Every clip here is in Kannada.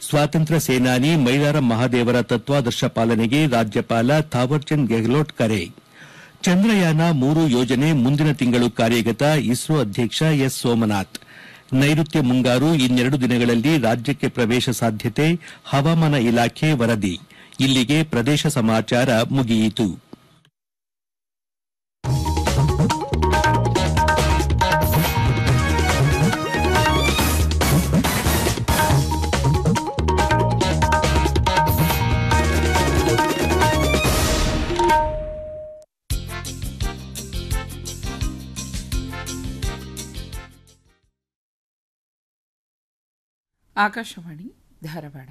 ಸ್ವಾತಂತ್ರ್ಯ ಸೇನಾನಿ ಮೈಲಾರ ಮಹಾದೇವರ ತತ್ವಾದರ್ಶ ಪಾಲನೆಗೆ ರಾಜ್ಯಪಾಲ ಥಾವರ್ಚಂದ್ ಗೆಹ್ಲೋಟ್ ಕರೆ ಚಂದ್ರಯಾನ ಮೂರು ಯೋಜನೆ ಮುಂದಿನ ತಿಂಗಳು ಕಾರ್ಯಗತ ಇಸ್ರೋ ಅಧ್ಯಕ್ಷ ಎಸ್ ಸೋಮನಾಥ್ ನೈಋತ್ಯ ಮುಂಗಾರು ಇನ್ನೆರಡು ದಿನಗಳಲ್ಲಿ ರಾಜ್ಯಕ್ಕೆ ಪ್ರವೇಶ ಸಾಧ್ಯತೆ ಹವಾಮಾನ ಇಲಾಖೆ ವರದಿ ಇಲ್ಲಿಗೆ ಪ್ರದೇಶ ಸಮಾಚಾರ ಮುಗಿಯಿತು ಆಕಾಶವಾಣಿ ಧಾರವಾಡ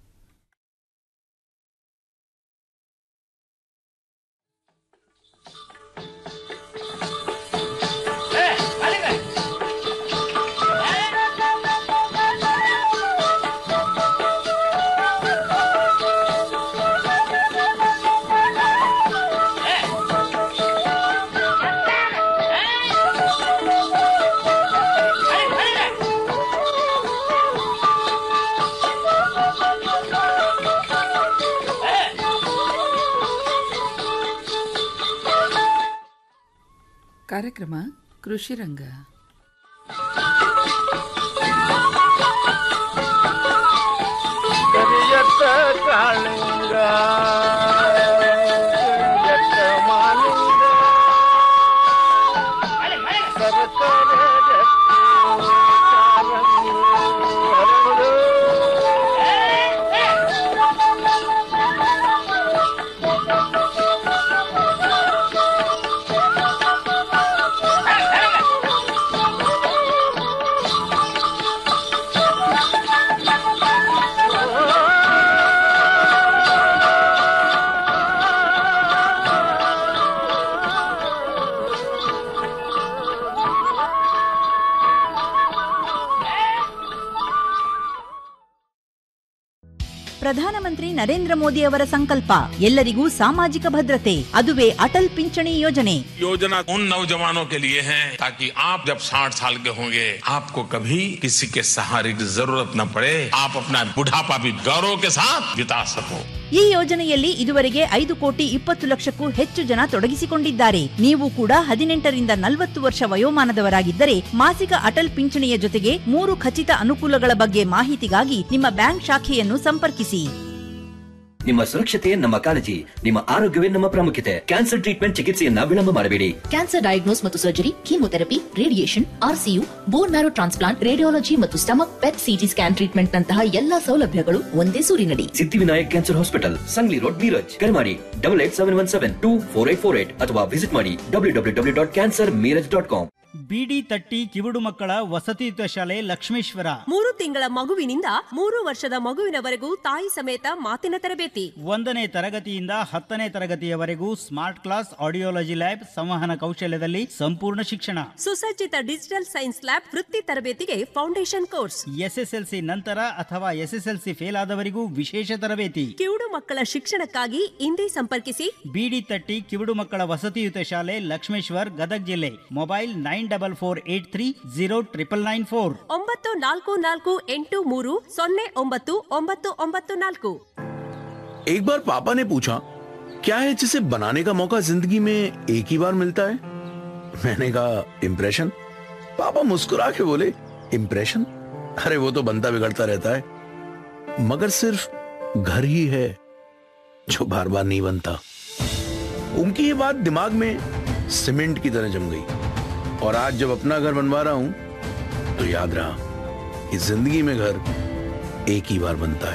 ಕಾರ್ಯಕ್ರಮ ಕೃಷಿ ರಂಗ ಕರಿಯತ್ತ ಕಾಳಿಂಗ ಕರಿಯತ್ತ ಮಾಲಿಂಗ ಸರಸರ ಜತ್ತಿ ಕಾಲಂಗಿ ಹರಡು. ಪ್ರಧಾನಮಂತ್ರಿ ನರೇಂದ್ರ ಮೋದಿ ಅವರ ಸಂಕಲ್ಪ ಎಲ್ಲರಿಗೂ ಸಾಮಾಜಿಕ ಭದ್ರತೆ ಅದುವೇ ಅಟಲ್ ಪಿಂಚಣಿ ಯೋಜನೆ योजना उन नौजवानों के लिए है ताकि आप जब 60 साल के होंगे आपको कभी किसी के सहारे की जरूरत न पड़े आप अपना बुढ़ापा भी गौरव के साथ बिता सको ಈ ಯೋಜನೆಯಲ್ಲಿ ಇದುವರೆಗೆ ಐದು ಕೋಟಿ ಇಪ್ಪತ್ತು ಲಕ್ಷಕ್ಕೂ ಹೆಚ್ಚು ಜನ ತೊಡಗಿಸಿಕೊಂಡಿದ್ದಾರೆ ನೀವು ಕೂಡ ಹದಿನೆಂಟರಿಂದ ನಲವತ್ತು ವರ್ಷ ವಯೋಮಾನದವರಾಗಿದ್ದರೆ ಮಾಸಿಕ ಅಟಲ್ ಪಿಂಚಣಿಯ ಜೊತೆಗೆ ಮೂರು ಖಚಿತ ಅನುಕೂಲಗಳ ಬಗ್ಗೆ ಮಾಹಿತಿಗಾಗಿ ನಿಮ್ಮ ಬ್ಯಾಂಕ್ ಶಾಖೆಯನ್ನು ಸಂಪರ್ಕಿಸಿ ನಿಮ್ಮ ಸುರಕ್ಷತೆ ನಮ್ಮ ಕಾಳಜಿ ನಿಮ್ಮ ಆರೋಗ್ಯವೇ ನಮ್ಮ ಪ್ರಾಮುಖ್ಯತೆ ಕ್ಯಾನ್ಸರ್ ಟ್ರೀಟ್ಮೆಂಟ್ ಚಿಕಿತ್ಸೆಯನ್ನ ವಿಳಂಬ ಮಾಡಬೇಡಿ ಕ್ಯಾನ್ಸರ್ ಡಯಾಗ್ನೋಸ್ ಮತ್ತು surgery chemotherapy radiation RCU bone marrow transplant radiology ಮತ್ತು stomach PET CT scan treatment ನಂತಹ ಎಲ್ಲಾ ಸೌಲಭ್ಯಗಳು ಒಂದೇ ಸೂರಿನಡಿ Siddhivinayak cancer hospital Sangli road Miraj ಕರೆ ಮಾಡಿ double eight seven one seven two four eight four eight ಅಥವಾ ವಿಸಿಟ್ ಮಾಡಿ W W W dot cancer Miraj dot com ಬಿಡಿ ತಟ್ಟಿ ಕಿವುಡು ಮಕ್ಕಳ ವಸತಿಯುತ ಶಾಲೆ ಲಕ್ಷ್ಮೇಶ್ವರ ಮೂರು ತಿಂಗಳ ಮಗುವಿನಿಂದ ಮೂರು ವರ್ಷದ ಮಗುವಿನವರೆಗೂ ತಾಯಿ ಸಮೇತ ಮಾತಿನ ತರಬೇತಿ ಒಂದನೇ ತರಗತಿಯಿಂದ ಹತ್ತನೇ ತರಗತಿಯವರೆಗೂ ಸ್ಮಾರ್ಟ್ ಕ್ಲಾಸ್ ಆಡಿಯೋಲಜಿ ಲ್ಯಾಬ್ ಸಂವಹನ ಕೌಶಲ್ಯದಲ್ಲಿ ಸಂಪೂರ್ಣ ಶಿಕ್ಷಣ ಸುಸಜ್ಜಿತ ಡಿಜಿಟಲ್ ಸೈನ್ಸ್ ಲ್ಯಾಬ್ ವೃತ್ತಿ ತರಬೇತಿಗೆ ಫೌಂಡೇಶನ್ ಕೋರ್ಸ್ ಎಸ್ಎಸ್ಎಲ್ಸಿ ನಂತರ ಅಥವಾ ಎಸ್ಎಸ್ಎಲ್ಸಿ ಫೇಲ್ ಆದವರಿಗೂ ವಿಶೇಷ ತರಬೇತಿ ಕಿವುಡು ಮಕ್ಕಳ ಶಿಕ್ಷಣಕ್ಕಾಗಿ ಇಂದೇ ಸಂಪರ್ಕಿಸಿ ಬಿಡಿ ತಟ್ಟಿ ಕಿವುಡು ಮಕ್ಕಳ ವಸತಿಯುತ ಶಾಲೆ ಲಕ್ಷ್ಮೇಶ್ವರ್ ಗದಗ್ ಜಿಲ್ಲೆ mobile nine double four eight three zero triple nine four ಒಂಬತ್ತು ನಾಲ್ಕು ನಾಲ್ಕು ಎಂಟು ಮೂರು ಸೊನ್ನೆ ಒಂಬತ್ತು ಒಂಬತ್ತು ಒಂಬತ್ತು ನಾಲ್ಕು एक बार पापा ने पूछा क्या है जिसे बनाने का मौका जिंदगी में एक ही बार मिलता है मैंने कहा इम्प्रेशन पापा मुस्कुरा के बोले इम्प्रेशन अरे वो तो बनता बिगड़ता रहता है मगर सिर्फ घर ही है जो बार बार नहीं बनता उनकी ये बात दिमाग में सीमेंट की तरह जम गई और आज जब अपना घर बनवा रहा हूं तो याद रहा कि जिंदगी में घर एक ही बार बनता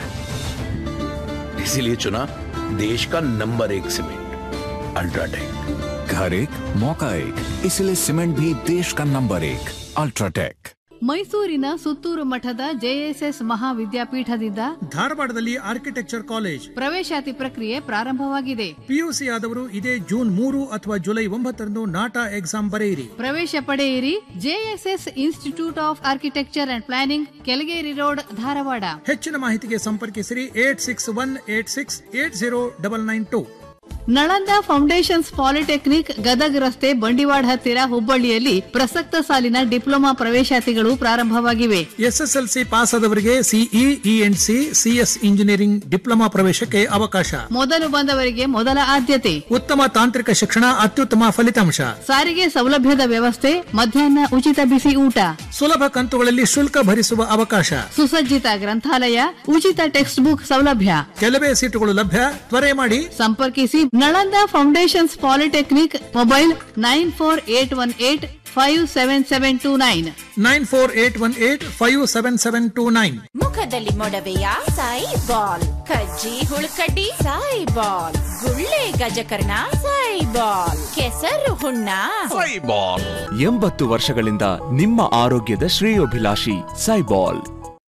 है इसीलिए चुना देश का नंबर एक सीमेंट अल्ट्राटेक घर एक मौका एक इसलिए सीमेंट भी देश का नंबर एक अल्ट्राटेक ಮೈಸೂರಿನ ಸುತ್ತೂರು ಮಠದ ಜೆಎಸ್ಎಸ್ ಮಹಾವಿದ್ಯಾಪೀಠದಿಂದ ಧಾರವಾಡದಲ್ಲಿ ಆರ್ಕಿಟೆಕ್ಚರ್ ಕಾಲೇಜ್ ಪ್ರವೇಶಾತಿ ಪ್ರಕ್ರಿಯೆ ಪ್ರಾರಂಭವಾಗಿದೆ ಪಿಯುಸಿ ಆದವರು ಇದೇ ಜೂನ್ ಮೂರು ಅಥವಾ ಜುಲೈ ಒಂಬತ್ತರಂದು ನಾಟಾ ಎಕ್ಸಾಮ್ ಬರೆಯಿರಿ ಪ್ರವೇಶ ಪಡೆಯಿರಿ JSS institute of architecture and planning Kelageri road Dharwad ಹೆಚ್ಚಿನ ಮಾಹಿತಿಗೆ ಸಂಪರ್ಕಿಸಿರಿ eight six one eight six eight zero double nine two Nalanda foundations polytechnic Gadag ರಸ್ತೆ ಬಂಡಿವಾಡ್ ಹತ್ತಿರ ಹುಬ್ಬಳ್ಳಿಯಲ್ಲಿ ಪ್ರಸಕ್ತ ಸಾಲಿನ ಡಿಪ್ಲೊಮಾ ಪ್ರವೇಶಾತಿಗಳು ಪ್ರಾರಂಭವಾಗಿವೆ ಎಸ್ಎಸ್ಎಲ್ಸಿ ಪಾಸ್ ಆದವರಿಗೆ CE ENC CS engineering diploma ಪ್ರವೇಶಕ್ಕೆ ಅವಕಾಶ ಮೊದಲು ಬಂದವರಿಗೆ ಮೊದಲ ಆದ್ಯತೆ ಉತ್ತಮ ತಾಂತ್ರಿಕ ಶಿಕ್ಷಣ ಅತ್ಯುತ್ತಮ ಫಲಿತಾಂಶ ಸಾರಿಗೆ ಸೌಲಭ್ಯದ ವ್ಯವಸ್ಥೆ ಮಧ್ಯಾಹ್ನ ಉಚಿತ ಬಿಸಿ ಊಟ ಸುಲಭ ಕಂತುಗಳಲ್ಲಿ ಶುಲ್ಕ ಭರಿಸುವ ಅವಕಾಶ ಸುಸಜ್ಜಿತ ಗ್ರಂಥಾಲಯ ಉಚಿತ ಟೆಕ್ಸ್ಟ್ ಬುಕ್ ಸೌಲಭ್ಯ ಕೆಲವೇ ಸೀಟುಗಳು ಲಭ್ಯ ತ್ವರೆ ಮಾಡಿ ಸಂಪರ್ಕಿಸಿ Nalanda foundations polytechnic mobile nine four eight one eight five seven seven two nine nine four eight one eight five seven seven two nine ಮುಖದಲ್ಲಿ ಮೊಡವೆಯ ಸಾಯಿ ಬಾಲ್ ಕಜ್ಜಿ ಹುಳುಕಡ್ಡಿ ಸಾಯಿ ಬಾಲ್ ಗುಳ್ಳೆ ಗಜಕರ್ಣ ಸಾಯಿ ಬಾಲ್ ಕೆಸರು ಹುಣ್ಣ ಎಂಬತ್ತು ವರ್ಷಗಳಿಂದ ನಿಮ್ಮ ಆರೋಗ್ಯದ ಶ್ರೇಯೋಭಿಲಾಷಿ ಸೈಬಾಲ್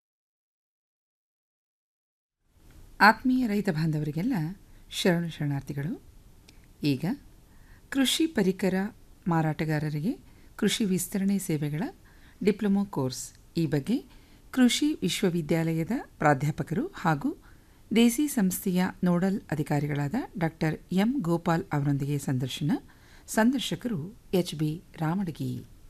ಆತ್ಮೀಯ ರೈತ ಬಾಂಧವರಿಗೆಲ್ಲ ಶರಣ ಶರಣಾರ್ಥಿಗಳು ಈಗ ಕೃಷಿ ಪರಿಕರ ಮಾರಾಟಗಾರರಿಗೆ ಕೃಷಿ ವಿಸ್ತರಣೆ ಸೇವೆಗಳ ಡಿಪ್ಲೊಮೊ ಕೋರ್ಸ್ ಈ ಬಗ್ಗೆ ಕೃಷಿ ವಿಶ್ವವಿದ್ಯಾಲಯದ ಪ್ರಾಧ್ಯಾಪಕರು ಹಾಗೂ ದೇಸಿ ಸಂಸ್ಥೆಯ ನೋಡಲ್ ಅಧಿಕಾರಿಗಳಾದ ಡಾಕ್ಟರ್ ಎಂ ಗೋಪಾಲ್ ಅವರೊಂದಿಗೆ ಸಂದರ್ಶನ ಸಂದರ್ಶಕರು ಎಚ್ ಬಿ ರಾಮಡಗಿ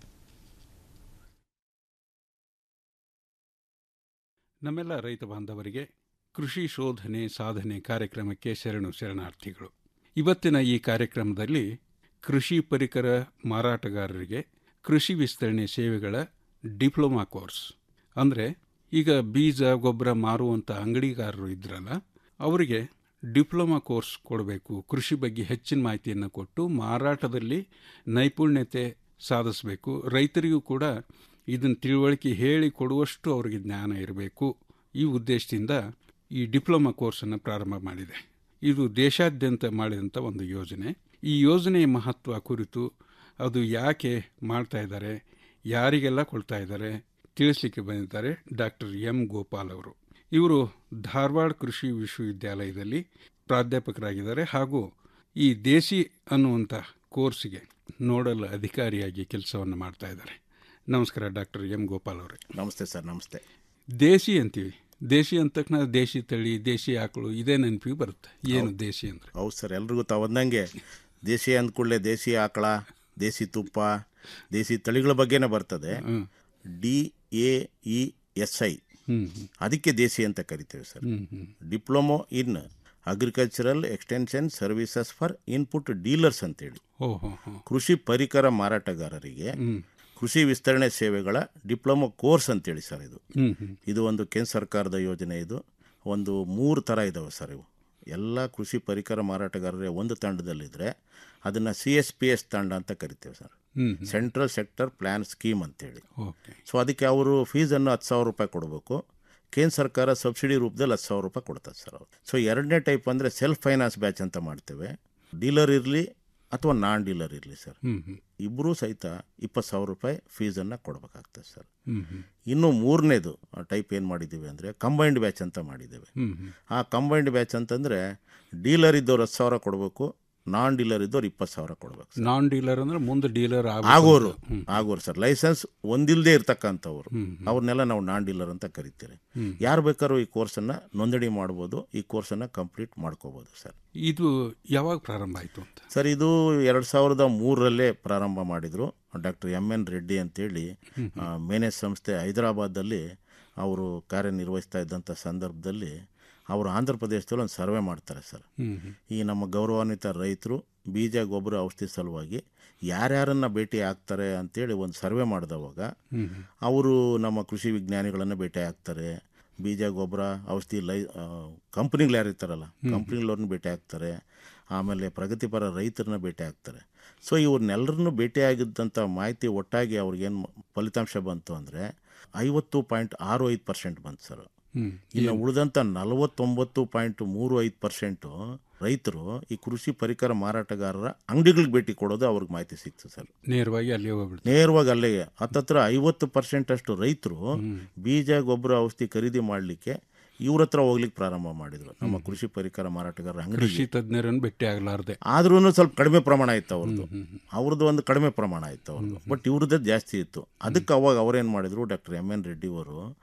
ನಮ್ಮೆಲ್ಲ ರೈತ ಬಾಂಧವರಿಗೆ ಕೃಷಿ ಶೋಧನೆ ಸಾಧನೆ ಕಾರ್ಯಕ್ರಮಕ್ಕೆ ಶರಣು ಶರಣಾರ್ಥಿಗಳು ಇವತ್ತಿನ ಈ ಕಾರ್ಯಕ್ರಮದಲ್ಲಿ ಕೃಷಿ ಪರಿಕರ ಮಾರಾಟಗಾರರಿಗೆ ಕೃಷಿ ವಿಸ್ತರಣೆ ಸೇವೆಗಳ ಡಿಪ್ಲೊಮಾ ಕೋರ್ಸ್ ಅಂದರೆ ಈಗ ಬೀಜ ಗೊಬ್ಬರ ಮಾರುವಂಥ ಅಂಗಡಿಗಾರರು ಇದ್ರಲ್ಲ ಅವರಿಗೆ ಡಿಪ್ಲೊಮಾ ಕೋರ್ಸ್ ಕೊಡಬೇಕು ಕೃಷಿ ಬಗ್ಗೆ ಹೆಚ್ಚಿನ ಮಾಹಿತಿಯನ್ನು ಕೊಟ್ಟು ಮಾರಾಟದಲ್ಲಿ ನೈಪುಣ್ಯತೆ ಸಾಧಿಸಬೇಕು ರೈತರಿಗೂ ಕೂಡ ಇದನ್ನು ತಿಳುವಳಿಕೆ ಹೇಳಿ ಕೊಡುವಷ್ಟು ಅವರಿಗೆ ಜ್ಞಾನ ಇರಬೇಕು ಈ ಉದ್ದೇಶದಿಂದ ಈ ಡಿಪ್ಲೊಮಾ ಕೋರ್ಸನ್ನು ಪ್ರಾರಂಭ ಮಾಡಿದೆ ಇದು ದೇಶಾದ್ಯಂತ ಮಾಡಿದಂಥ ಒಂದು ಯೋಜನೆ ಈ ಯೋಜನೆಯ ಮಹತ್ವ ಕುರಿತು ಅದು ಯಾಕೆ ಮಾಡ್ತಾ ಇದ್ದಾರೆ ಯಾರಿಗೆಲ್ಲ ಕೊಡ್ತಾ ಇದ್ದಾರೆ ತಿಳಿಸ್ಲಿಕ್ಕೆ ಬಂದಿದ್ದಾರೆ ಡಾಕ್ಟರ್ ಎಂ ಗೋಪಾಲ್ ಅವರು ಇವರು ಧಾರವಾಡ ಕೃಷಿ ವಿಶ್ವವಿದ್ಯಾಲಯದಲ್ಲಿ ಪ್ರಾಧ್ಯಾಪಕರಾಗಿದ್ದಾರೆ ಹಾಗೂ ಈ ದೇಸಿ ಅನ್ನುವಂಥ ಕೋರ್ಸಿಗೆ ನೋಡಲ್ ಅಧಿಕಾರಿಯಾಗಿ ಕೆಲಸವನ್ನು ಮಾಡ್ತಾ ಇದ್ದಾರೆ ನಮಸ್ಕಾರ ಡಾಕ್ಟರ್ ಎಂ ಗೋಪಾಲ್ ಅವರೇ ನಮಸ್ತೆ ಸರ್ ನಮಸ್ತೆ ದೇಸಿ ಅಂತೀವಿ ದೇಶಿ ಅಂದ ತಕ್ಷಣ ದೇಶಿ ತಳಿ ದೇಶಿ ಆಕಳು ಇದೇ ನೆನಪಿಗೆ ಬರುತ್ತೆ ಏನು ದೇಶಿ ಅಂದರೆ ಹೌದು ಸರ್ ಎಲ್ರಿಗೂ ತಾವಂದಂಗೆ ದೇಸಿ ಅಂದ್ಕೂಡಲೇ ದೇಸಿ ಆಕಳ ದೇಸಿ ತುಪ್ಪ ದೇಸಿ ತಳಿಗಳ ಬಗ್ಗೆನೇ ಬರ್ತದೆ D A E S I ಅದಕ್ಕೆ ದೇಸಿ ಅಂತ ಕರಿತೇವೆ sir diploma in agricultural extension services for input dealers ಅಂತೇಳಿ ಓ ಹೋ ಹೋ ಕೃಷಿ ಪರಿಕರ ಮಾರಾಟಗಾರರಿಗೆ ಕೃಷಿ ವಿಸ್ತರಣೆ ಸೇವೆಗಳ ಡಿಪ್ಲೊಮೊ ಕೋರ್ಸ್ ಅಂತೇಳಿ ಸರ್ ಇದು ಹ್ಮ್, ಹ್ಮ್. ಇದು ಒಂದು ಕೇಂದ್ರ ಸರ್ಕಾರದ ಯೋಜನೆ ಇದು ಒಂದು ಮೂರು ಥರ ಇದಾವೆ ಸರ್ ಇವು ಎಲ್ಲ ಕೃಷಿ ಪರಿಕರ ಮಾರಾಟಗಾರರೇ ಒಂದು ತಂಡದಲ್ಲಿದ್ದರೆ ಅದನ್ನು ಸಿ ಎಸ್ ಪಿ ಎಸ್ ತಂಡ ಅಂತ ಕರಿತೇವೆ ಸರ್ ಹ್ಮ್, ಹ್ಮ್. ಸೆಂಟ್ರಲ್ ಸೆಕ್ಟರ್ ಪ್ಲ್ಯಾನ್ ಸ್ಕೀಮ್ ಅಂತೇಳಿ ಓಕೆ ಸೊ ಅದಕ್ಕೆ ಅವರು ಫೀಸನ್ನು ಹತ್ತು ಸಾವಿರ ರೂಪಾಯಿ ಕೊಡಬೇಕು ಕೇಂದ್ರ ಸರ್ಕಾರ ಸಬ್ಸಿಡಿ ರೂಪದಲ್ಲಿ ಹತ್ತು ಸಾವಿರ ರೂಪಾಯಿ ಕೊಡ್ತದೆ ಸರ್ ಅವರು ಸೊ ಎರಡನೇ ಟೈಪ್ ಅಂದರೆ ಸೆಲ್ಫ್ ಫೈನಾನ್ಸ್ ಬ್ಯಾಚ್ ಅಂತ ಮಾಡ್ತೇವೆ ಡೀಲರ್ ಇರಲಿ ಅಥವಾ ನಾನ್ ಡೀಲರ್ ಇರಲಿ ಸರ್ ಹ್ಮ್, ಹ್ಮ್. ಇಬ್ಬರೂ ಸಹಿತ ಇಪ್ಪತ್ತು ಸಾವಿರ ರೂಪಾಯಿ ಫೀಸನ್ನು ಕೊಡಬೇಕಾಗ್ತದೆ ಸರ್ ಹ್ಮ್, ಹ್ಮ್. ಇನ್ನು ಮೂರನೇದು ಟೈಪ್ ಏನು ಮಾಡಿದ್ದೀವಿ ಅಂದರೆ ಕಂಬೈನ್ಡ್ ಬ್ಯಾಚ್ ಅಂತ ಮಾಡಿದ್ದೇವೆ ಹ್ಮ್, ಹ್ಮ್. ಆ ಕಂಬೈನ್ಡ್ ಬ್ಯಾಚ್ ಅಂತಂದರೆ ಡೀಲರ್ ಇದ್ದವ್ರು ಹತ್ತು ಸಾವಿರ ಕೊಡಬೇಕು ನಾನ್ ಡೀಲರ್ ಇದ್ದವ್ರು ಇಪ್ಪತ್ತು ಸಾವಿರ ಕೊಡಬೇಕು ನಾನ್ ಡೀಲರ್ ಅಂದ್ರೆ ಮುಂದೆ ಡೀಲರ್ ಆಗೋರು ಆಗೋರು ಸರ್ ಲೈಸೆನ್ಸ್ ಒಂದಿಲ್ಲದೆ ಇರ್ತಕ್ಕಂಥವ್ರು ಅವ್ರನ್ನೆಲ್ಲ ನಾವು ನಾನ್ ಡೀಲರ್ ಅಂತ ಕರಿತೀರಿ ಹ್ಮ್. ಯಾರು ಬೇಕಾದ್ರೂ ಈ ಕೋರ್ಸನ್ನು ನೋಂದಣಿ ಮಾಡ್ಬೋದು ಈ ಕೋರ್ಸನ್ನು ಕಂಪ್ಲೀಟ್ ಮಾಡ್ಕೋಬೋದು ಸರ್ ಇದು ಯಾವಾಗ ಪ್ರಾರಂಭ ಆಯಿತು ಅಂತ ಸರ್ ಇದು ಎರಡು ಸಾವಿರದ ಮೂರರಲ್ಲೇ ಪ್ರಾರಂಭ ಮಾಡಿದರು ಡಾಕ್ಟರ್ ಎಮ್ ಎನ್ ರೆಡ್ಡಿ ಅಂತೇಳಿ ಆ, ಮೇನೆಸ್ ಸಂಸ್ಥೆ ಹೈದರಾಬಾದಲ್ಲಿ ಅವರು ಕಾರ್ಯನಿರ್ವಹಿಸ್ತಾ ಇದ್ದಂಥ ಸಂದರ್ಭದಲ್ಲಿ ಅವರು ಆಂಧ್ರ ಪ್ರದೇಶದಲ್ಲಿ ಒಂದು ಸರ್ವೆ ಮಾಡ್ತಾರೆ ಸರ್ ಹ್ಮ್, ಹ್ಮ್. ಈ ನಮ್ಮ ಗೌರವಾನ್ವಿತ ರೈತರು ಬೀಜ ಗೊಬ್ಬರ ಔಷಧಿ ಸಲುವಾಗಿ ಯಾರ್ಯಾರನ್ನ ಭೇಟಿ ಆಗ್ತಾರೆ ಅಂತೇಳಿ ಒಂದು ಸರ್ವೆ ಮಾಡಿದವಾಗ ಹ್ಮ್, ಹ್ಮ್. ಅವರು ನಮ್ಮ ಕೃಷಿ ವಿಜ್ಞಾನಿಗಳನ್ನು ಭೇಟಿ ಆಗ್ತಾರೆ ಬೀಜ ಗೊಬ್ಬರ ಔಷಧಿ ಲೈ ಕಂಪ್ನಿಗಳು ಯಾರು ಇರ್ತಾರಲ್ಲ ಹ್ಮ್. ಕಂಪ್ನಿಗಳವ್ರನ್ನ ಭೇಟಿ ಆಗ್ತಾರೆ ಆಮೇಲೆ ಪ್ರಗತಿಪರ ರೈತರನ್ನ ಭೇಟಿ ಆಗ್ತಾರೆ ಸೊ ಇವ್ರನ್ನೆಲ್ಲರನ್ನು ಭೇಟಿಯಾಗಿದ್ದಂಥ ಮಾಹಿತಿ ಒಟ್ಟಾಗಿ ಅವ್ರಿಗೇನು ಫಲಿತಾಂಶ ಬಂತು ಅಂದರೆ ಐವತ್ತು ಪಾಯಿಂಟ್ ಆರು ಐದು ಪರ್ಸೆಂಟ್ ಬಂತು ಸರ್ ಹ್ಮ್. ಇನ್ನು ಉಳಿದಂಥ ನಲವತ್ತೊಂಬತ್ತು ಪಾಯಿಂಟ್ ಮೂರು ಐದು ಪರ್ಸೆಂಟು ರೈತರು ಈ ಕೃಷಿ ಪರಿಕರ ಮಾರಾಟಗಾರರ ಅಂಗಡಿಗಳಿಗೆ ಭೇಟಿ ಕೊಡೋದು ಅವ್ರಿಗೆ ಮಾಹಿತಿ ಸಿಕ್ತು ಸರ್ ನೇರವಾಗಿ ಅಲ್ಲಿ ಹೋಗ್ಬಿಡ್ತು ನೇರವಾಗಿ ಅಲ್ಲೇ ಹತ್ತತ್ರ ಐವತ್ತು ಪರ್ಸೆಂಟ್ ಅಷ್ಟು ರೈತರು ಬೀಜ ಗೊಬ್ಬರ ಔಷಧಿ ಖರೀದಿ ಮಾಡಲಿಕ್ಕೆ ಇವ್ರ ಹತ್ರ ಹೋಗ್ಲಿಕ್ಕೆ ಪ್ರಾರಂಭ ಮಾಡಿದ್ರು ನಮ್ಮ ಕೃಷಿ ಪರಿಕರ ಮಾರಾಟಗಾರರ ಅಂಗಡಿ ಕೃಷಿ ತಜ್ಞರನ್ನು ಭೇಟಿ ಆಗಲಾರ್ದೆ ಆದ್ರೂ ಸ್ವಲ್ಪ ಕಡಿಮೆ ಪ್ರಮಾಣ ಇತ್ತು ಅವ್ರದ್ದು ಅವ್ರದ್ದು ಒಂದು ಕಡಿಮೆ ಪ್ರಮಾಣ ಇತ್ತು ಅವ್ರದ್ದು ಬಟ್ ಇವ್ರದ್ದೇ ಜಾಸ್ತಿ ಇತ್ತು ಅದಕ್ಕೆ ಅವಾಗ ಅವ್ರೇನು ಮಾಡಿದ್ರು ಡಾಕ್ಟರ್ ಎಮ್ ಎನ್ ರೆಡ್ಡಿ ಅವರು